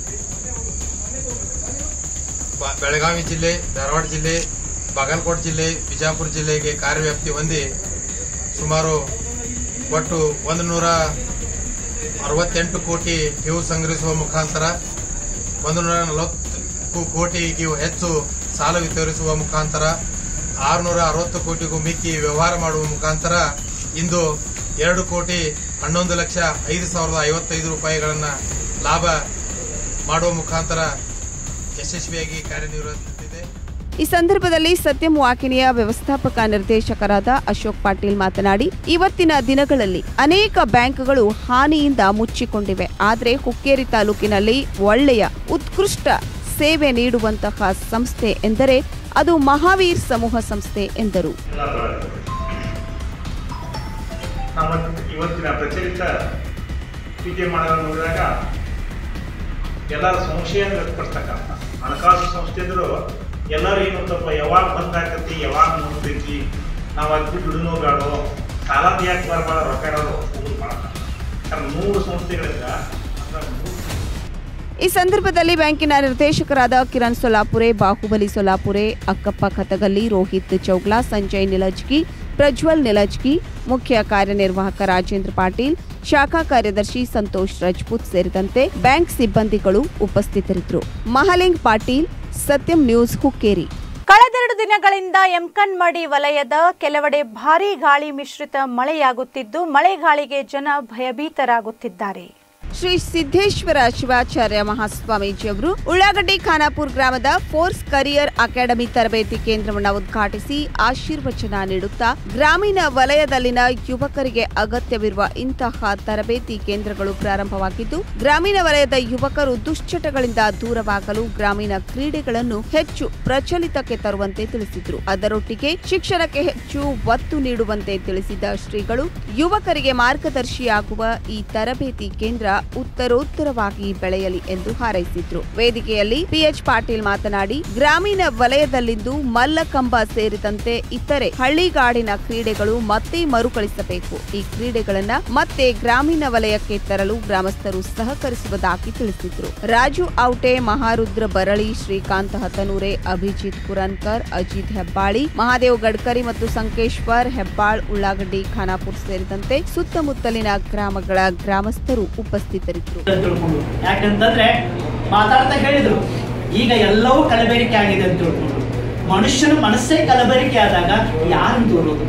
ಬ- ಬೆಳಗಾವಿ ಜಿಲ್ಲೆ ಧಾರವಾಡ ಜಿಲ್ಲೆ ಬಾಗಲಕೋಟೆ ಜಿಲ್ಲೆ ಬಿಜಾಪುರ ಜಿಲ್ಲೆಗೆ ಕಾರ್ಯವ್ಯಾಪ್ತಿ ಹೊಂದಿ ಸುಮಾರು ಒಟ್ಟು ಒಂದು ನೂರ ಅರವತ್ತೆಂಟು ಕೋಟಿ ಠೇವು ಸಂಗ್ರಹಿಸುವ ಮುಖಾಂತರ ಒಂದು ನೂರ ನಲವತ್ತು ಕೋಟಿಗೂ ಹೆಚ್ಚು ಸಾಲ ವಿತರಿಸುವ ಮುಖಾಂತರ ಆರುನೂರ ಅರವತ್ತು ಕೋಟಿಗೂ ಮಿಕ್ಕಿ ವ್ಯವಹಾರ ಮಾಡುವ ಮುಖಾಂತರ ಇಂದು ಎರಡು ಕೋಟಿ ಹನ್ನೊಂದು ಲಕ್ಷ ಐದು ಸಾವಿರದ ಐವತ್ತೈದು ರೂಪಾಯಿಗಳನ್ನು ಲಾಭ ಮಾಡುವ ಮುಖಾಂತರ ಯಶಸ್ವಿಯಾಗಿ ಕಾರ್ಯನಿರ್ವಹಿಸುತ್ತಿದೆ ಈ ಸಂದರ್ಭದಲ್ಲಿ ಸತ್ಯಂ ವಾಹಿನಿಯ ವ್ಯವಸ್ಥಾಪಕ ನಿರ್ದೇಶಕರಾದ ಅಶೋಕ್ ಪಾಟೀಲ್ ಮಾತನಾಡಿ ಇವತ್ತಿನ ದಿನಗಳಲ್ಲಿ ಅನೇಕ ಬ್ಯಾಂಕ್ಗಳು ಹಾನಿಯಿಂದ ಮುಚ್ಚಿಕೊಂಡಿವೆ ಆದರೆ ಹುಕ್ಕೇರಿ ತಾಲೂಕಿನಲ್ಲಿ ಒಳ್ಳೆಯ ಉತ್ಕೃಷ್ಟ ಸೇವೆ ನೀಡುವಂತಹ ಸಂಸ್ಥೆ ಎಂದರೆ ಅದು ಮಹಾವೀರ್ ಸಮೂಹ ಸಂಸ್ಥೆ ಎಂದರು ನಾವು ಇವತ್ತಿನ ಪ್ರಚಲಿತ ವಿದ್ಯಮಾನ ನೋಡಿದಾಗ ಎಲ್ಲರ ಸಂಶಯ ವ್ಯಕ್ತಪಡಿಸ್ತಕ್ಕಂಥ ಹಣಕಾಸು ಸಂಸ್ಥೆ ಅಂದ್ರು ಎಲ್ಲರೂ ಏನು ಅಂತಪ್ಪ ಯಾವಾಗ ಬಂದಾಕತಿ ಯಾವಾಗ ಮುಗ್ದೈತಿ ನಾವು ಅದು ಬಿಟ್ಟು ಬಿಡುನೋ ಬೇಡೋ ಸಾಲದ ಯಾಕೆ ಬರಬಾರ ರೊಕ್ಕ ಇರೋರು ಹೋಗುದು ಮಾಡ್ತಾರೆ ಯಾಕಂದ್ರೆ ನೂರು ಸಂಸ್ಥೆಗಳಿಂದ ಅಂದ್ರೆ ನೂರು ಈ ಸಂದರ್ಭದಲ್ಲಿ ಬ್ಯಾಂಕಿನ ನಿರ್ದೇಶಕರಾದ ಕಿರಣ್ ಸೊಲಾಪುರೆ ಬಾಹುಬಲಿ ಸೊಲಾಪುರೆ ಅಕ್ಕಪ್ಪ ಕತಗಲ್ಲಿ ರೋಹಿತ್ ಚೌಗ್ಲಾ ಸಂಜಯ್ ನಿಲಜ್ಗಿ ಪ್ರಜ್ವಲ್ ನಿಲಜ್ಗಿ ಮುಖ್ಯ ಕಾರ್ಯನಿರ್ವಾಹಕ ರಾಜೇಂದ್ರ ಪಾಟೀಲ್ ಶಾಖಾ ಕಾರ್ಯದರ್ಶಿ ಸಂತೋಷ್ ರಜಪೂತ್ ಸೇರಿದಂತೆ ಬ್ಯಾಂಕ್ ಸಿಬ್ಬಂದಿಗಳು ಉಪಸ್ಥಿತರಿದ್ದರು ಮಹಾಲಿಂಗ್ ಪಾಟೀಲ್ ಸತ್ಯಂ ನ್ಯೂಸ್ ಹುಕ್ಕೇರಿ ಕಳೆದೆರಡು ದಿನಗಳಿಂದ ಯಮಕನ್ಮಡಿ ವಲಯದ ಕೆಲವೆಡೆ ಭಾರೀ ಗಾಳಿ ಮಿಶ್ರಿತ ಮಳೆಯಾಗುತ್ತಿದ್ದು ಮಳೆಗಾಳಿಗೆ ಜನ ಭಯಭೀತರಾಗುತ್ತಿದ್ದಾರೆ ಶ್ರೀ ಸಿದ್ದೇಶ್ವರ ಶಿವಾಚಾರ್ಯ ಮಹಾಸ್ವಾಮೀಜಿಯವರು ಉಳ್ಳಾಗಡ್ಡಿ ಖಾನಾಪುರ ಗ್ರಾಮದ ಫೋರ್ಸ್ ಕರಿಯರ್ ಅಕಾಡೆಮಿ ತರಬೇತಿ ಕೇಂದ್ರವನ್ನು ಉದ್ಘಾಟಿಸಿ ಆಶೀರ್ವಚನ ನೀಡುತ್ತಾ ಗ್ರಾಮೀಣ ವಲಯದಲ್ಲಿನ ಯುವಕರಿಗೆ ಅಗತ್ಯವಿರುವ ಇಂತಹ ತರಬೇತಿ ಕೇಂದ್ರಗಳು ಪ್ರಾರಂಭವಾಗಿದ್ದು ಗ್ರಾಮೀಣ ವಲಯದ ಯುವಕರು ದುಶ್ಚಟಗಳಿಂದ ದೂರವಾಗಲು ಗ್ರಾಮೀಣ ಕ್ರೀಡೆಗಳನ್ನು ಹೆಚ್ಚು ಪ್ರಚಲಿತಕ್ಕೆ ತರುವಂತೆ ತಿಳಿಸಿದ್ರು ಅದರೊಟ್ಟಿಗೆ ಶಿಕ್ಷಣಕ್ಕೆ ಹೆಚ್ಚು ಒತ್ತು ನೀಡುವಂತೆ ತಿಳಿಸಿದ ಶ್ರೀಗಳು ಯುವಕರಿಗೆ ಮಾರ್ಗದರ್ಶಿಯಾಗುವ ಈ ತರಬೇತಿ ಕೇಂದ್ರ ಉತ್ತರೋತ್ತರವಾಗಿ ಬೆಳೆಯಲಿ ಎಂದು ಹಾರೈಸಿದ್ರು ವೇದಿಕೆಯಲ್ಲಿ ಪಿಎಚ್ ಪಾಟೀಲ್ ಮಾತನಾಡಿ ಗ್ರಾಮೀಣ ವಲಯದಲ್ಲಿಂದು ಮಲ್ಲಕಂಬ ಸೇರಿದಂತೆ ಇತರೆ ಹಳ್ಳಿಗಾಡಿನ ಕ್ರೀಡೆಗಳು ಮತ್ತೆ ಮರುಕಳಿಸಬೇಕು ಈ ಕ್ರೀಡೆಗಳನ್ನ ಮತ್ತೆ ಗ್ರಾಮೀಣ ವಲಯಕ್ಕೆ ತರಲು ಗ್ರಾಮಸ್ಥರು ಸಹಕರಿಸುವುದಾಗಿ ತಿಳಿಸಿದ್ರು ರಾಜು ಔಟೆ ಮಹಾರುದ್ರ ಬರಳಿ ಶ್ರೀಕಾಂತ್ ಹತನೂರೆ ಅಭಿಜಿತ್ ಪುರನ್ಕರ್ ಅಜಿತ್ ಹೆಬ್ಬಾಳಿ ಮಹಾದೇವ್ ಗಡ್ಕರಿ ಮತ್ತು ಸಂಕೇಶ್ವರ್ ಹೆಬ್ಬಾಳ್ ಉಳ್ಳಾಗಡ್ಡಿ ಖಾನಾಪುರ್ ಸೇರಿದಂತೆ ಸುತ್ತಮುತ್ತಲಿನ ಗ್ರಾಮಗಳ ಗ್ರಾಮಸ್ಥರು ಉಪಸ್ಥಿತರಿದ್ದರು ತಿಳ್ಕೊಂಡು ಯಾಕಂತಂದ್ರೆ ಮಾತಾಡ್ತಾ ಹೇಳಿದ್ರು ಈಗ ಎಲ್ಲವೂ ಕಲಬೆರಿಕೆ ಆಗಿದೆ ಅಂತ ತಿಳ್ಕೊಂಡು ಮನುಷ್ಯನ ಮನಸ್ಸೇ ಕಲಬೆರಿಕೆ ಆದಾಗ ಯಾರನ್ನು ದೂರೋದು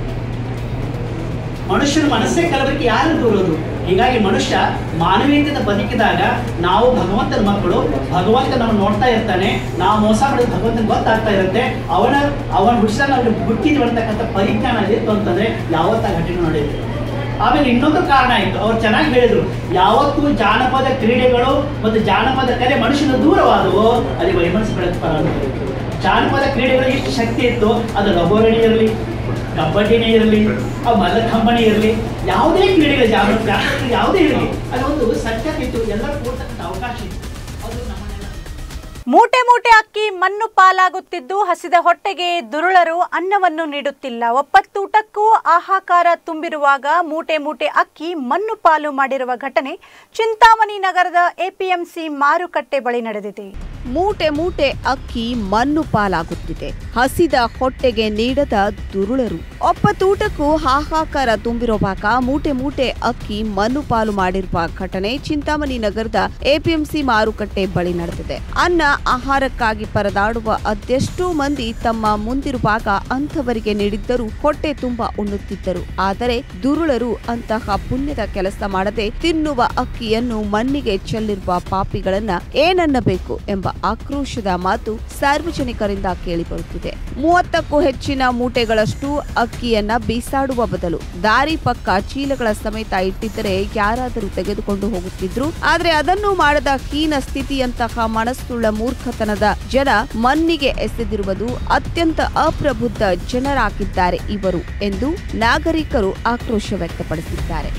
ಮನುಷ್ಯನ ಮನಸ್ಸೇ ಕಲಬೆರಿಕೆ ಯಾರನ್ನು ದೂರೋದು ಹೀಗಾಗಿ ಮನುಷ್ಯ ಮಾನವೀಯತೆಯಿಂದ ಬದುಕಿದಾಗ ನಾವು ಭಗವಂತನ ಮಕ್ಕಳು ಭಗವಂತ ನಾವು ನೋಡ್ತಾ ಇರ್ತಾನೆ ನಾವು ಮೋಸ ಮಾಡಿದ ಭಗವಂತನ ಗೊತ್ತಾಗ್ತಾ ಇರುತ್ತೆ ಅವನ ಅವನ ಹುಟ್ಟಿದಾಗ ನಾವು ಹುಟ್ಟಿದ್ವಿ ಅಂತಕ್ಕಂಥ ಪರಿಜ್ಞಾನ ಇತ್ತು ಅಂತಂದ್ರೆ ಯಾವತ್ತ ಘಟನೆ ನಡೆಯುತ್ತೆ ಆಮೇಲೆ ಇನ್ನೊಂದು ಕಾರಣ ಆಯ್ತು ಅವ್ರು ಚೆನ್ನಾಗಿ ಹೇಳಿದ್ರು ಯಾವತ್ತೂ ಜಾನಪದ ಕ್ರೀಡೆಗಳು ಮತ್ತು ಜಾನಪದ ಕಲೆ ಮನುಷ್ಯನ ದೂರವಾದವು ಅಲ್ಲಿ ವೈಮನಸ್ಸು ಬೆಳೆದ ಜಾನಪದ ಕ್ರೀಡೆಗಳು ಎಷ್ಟು ಶಕ್ತಿ ಇತ್ತು ಅದು ಲಗೋರಣಿ ಇರಲಿ ಕಬಡ್ಡಿನೇ ಇರಲಿ ಆ ಮಲ್ಲಖಂಬಣಿ ಇರಲಿ ಯಾವುದೇ ಕ್ರೀಡೆಗಳು ಜಾನಪದ ಜಾನಪದ ಯಾವುದೇ ಇರಲಿ ಅದೊಂದು ಸತ್ಯತೆ ಇತ್ತು ಎಲ್ಲರೂ ಕೂಡ್ತಕ್ಕಂಥ ಅವಕಾಶ ಇತ್ತು ಅದು ನಮ್ಮನ್ನೆಲ್ಲ ಮೂಟೆ ಮೂಟೆ ಅಕ್ಕಿ ಮಣ್ಣು ಪಾಲಾಗುತ್ತಿದ್ದು ಹಸಿದ ಹೊಟ್ಟೆಗೆ ದುರುಳರು ಅನ್ನವನ್ನು ನೀಡುತ್ತಿಲ್ಲ ಒಪ್ಪತ್ತೂಟಕ್ಕೂ ಆಹಾಕಾರ ತುಂಬಿರುವಾಗ ಮೂಟೆ ಮೂಟೆ ಅಕ್ಕಿ ಮಣ್ಣು ಪಾಲು ಮಾಡಿರುವ ಘಟನೆ ಚಿಂತಾಮಣಿ ನಗರದ ಎಪಿಎಂಸಿ ಮಾರುಕಟ್ಟೆ ಬಳಿ ನಡೆದಿದೆ ಮೂಟೆ ಮೂಟೆ ಅಕ್ಕಿ ಮಣ್ಣು ಪಾಲಾಗುತ್ತಿದೆ ಹಸಿದ ಹೊಟ್ಟೆಗೆ ನೀಡದ ದುರುಳರು ಒಪ್ಪತೂಟಕ್ಕೂ ಹಾಹಾಕಾರ ತುಂಬಿರುವಾಗ ಮೂಟೆ ಮೂಟೆ ಅಕ್ಕಿ ಮಣ್ಣು ಪಾಲು ಮಾಡಿರುವ ಘಟನೆ ಚಿಂತಾಮಣಿ ನಗರದ ಎಪಿಎಂಸಿ ಮಾರುಕಟ್ಟೆ ಬಳಿ ನಡೆದಿದೆ ಅನ್ನ ಆಹಾರಕ್ಕಾಗಿ ಪರದಾಡುವ ಅದೆಷ್ಟೋ ಮಂದಿ ತಮ್ಮ ಮುಂದಿರುವಾಗ ಅಂಥವರಿಗೆ ನೀಡಿದ್ದರೂ ಹೊಟ್ಟೆ ತುಂಬಾ ಉಣ್ಣುತ್ತಿದ್ದರು ಆದರೆ ದುರುಳರು ಅಂತಹ ಪುಣ್ಯದ ಕೆಲಸ ಮಾಡದೆ ತಿನ್ನುವ ಅಕ್ಕಿಯನ್ನು ಮಣ್ಣಿಗೆ ಚೆಲ್ಲಿರುವ ಪಾಪಿಗಳನ್ನ ಏನನ್ನಬೇಕು ಎಂಬ ಆಕ್ರೋಶದ ಮಾತು ಸಾರ್ವಜನಿಕರಿಂದ ಕೇಳಿಬರುತ್ತಿದೆ ಮೂವತ್ತಕ್ಕೂ ಹೆಚ್ಚಿನ ಮೂಟೆಗಳಷ್ಟು ಅಕ್ಕಿಯನ್ನ ಬೀಸಾಡುವ ಬದಲು ದಾರಿ ಪಕ್ಕ ಚೀಲಗಳ ಸಮೇತ ಇಟ್ಟಿದ್ದರೆ ಯಾರಾದರೂ ತೆಗೆದುಕೊಂಡು ಹೋಗುತ್ತಿದ್ರು ಆದ್ರೆ ಅದನ್ನು ಮಾಡದ ಹೀನ ಸ್ಥಿತಿಯಂತಹ ಮನಸ್ಸುಳ್ಳ ಮೂರ್ಖತನದ ಜನ ಮಣ್ಣಿಗೆ ಎಸೆದಿರುವುದು ಅತ್ಯಂತ ಅಪ್ರಬುದ್ಧ ಜನರಾಗಿದ್ದಾರೆ ಇವರು ಎಂದು ನಾಗರಿಕರು ಆಕ್ರೋಶ ವ್ಯಕ್ತಪಡಿಸಿದ್ದಾರೆ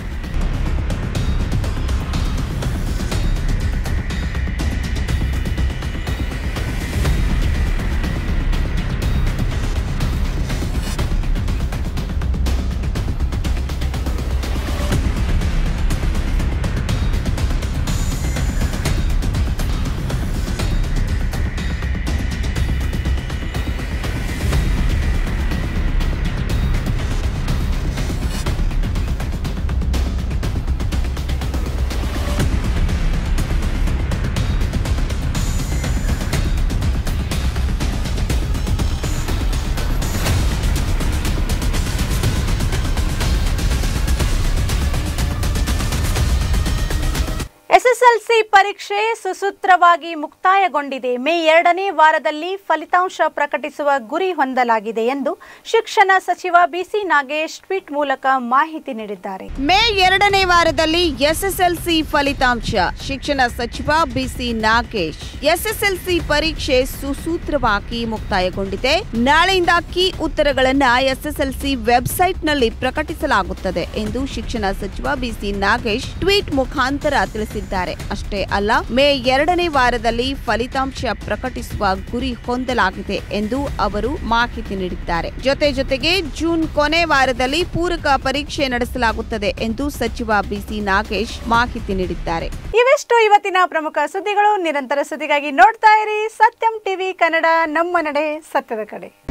ಎಸ್ಎಸ್ಎಲ್ಸಿ ಪರೀಕ್ಷೆ ಸುಸೂತ್ರವಾಗಿ ಮುಕ್ತಾಯಗೊಂಡಿದೆ ಮೇ ಎರಡನೇ ವಾರದಲ್ಲಿ ಫಲಿತಾಂಶ ಪ್ರಕಟಿಸುವ ಗುರಿ ಹೊಂದಲಾಗಿದೆ ಎಂದು ಶಿಕ್ಷಣ ಸಚಿವ ಬಿಸಿ ನಾಗೇಶ್ ಟ್ವೀಟ್ ಮೂಲಕ ಮಾಹಿತಿ ನೀಡಿದ್ದಾರೆ ಮೇ ಎರಡನೇ ವಾರದಲ್ಲಿ ಎಸ್ಎಸ್ಎಲ್ಸಿ ಫಲಿತಾಂಶ ಶಿಕ್ಷಣ ಸಚಿವ ಬಿಸಿ ನಾಗೇಶ್ ಎಸ್ಎಸ್ಎಲ್ಸಿ ಪರೀಕ್ಷೆ ಸುಸೂತ್ರವಾಗಿ ಮುಕ್ತಾಯಗೊಂಡಿದೆ ನಾಳೆಯಿಂದ ಕೀ ಉತ್ತರಗಳನ್ನ ಎಸ್ಎಸ್ಎಲ್ಸಿ ವೆಬ್ಸೈಟ್ನಲ್ಲಿ ಪ್ರಕಟಿಸಲಾಗುತ್ತದೆ ಎಂದು ಶಿಕ್ಷಣ ಸಚಿವ ಬಿಸಿ ನಾಗೇಶ್ ಟ್ವೀಟ್ ಮುಖಾಂತರ ತಿಳಿಸಿದ್ದಾರೆ ಅಷ್ಟೇ ಅಲ್ಲ ಮೇ ಎರಡನೇ ವಾರದಲ್ಲಿ ಫಲಿತಾಂಶ ಪ್ರಕಟಿಸುವ ಗುರಿ ಹೊಂದಲಾಗಿದೆ ಎಂದು ಅವರು ಮಾಹಿತಿ ನೀಡಿದ್ದಾರೆ ಜೊತೆ ಜೊತೆಗೆ ಜೂನ್ ಕೊನೆ ವಾರದಲ್ಲಿ ಪೂರಕ ಪರೀಕ್ಷೆ ನಡೆಸಲಾಗುತ್ತದೆ ಎಂದು ಸಚಿವ ಬಿಸಿ ನಾಗೇಶ್ ಮಾಹಿತಿ ನೀಡಿದ್ದಾರೆ ಇವೆಷ್ಟು ಇವತ್ತಿನ ಪ್ರಮುಖ ಸುದ್ದಿಗಳು ನಿರಂತರ ಸುದ್ದಿಗಾಗಿ ನೋಡ್ತಾ ಇರಿ ಸತ್ಯಂ ಟಿವಿ ಕನ್ನಡ ನಮ್ಮ ನಡೆ ಸತ್ಯದ ಕಡೆ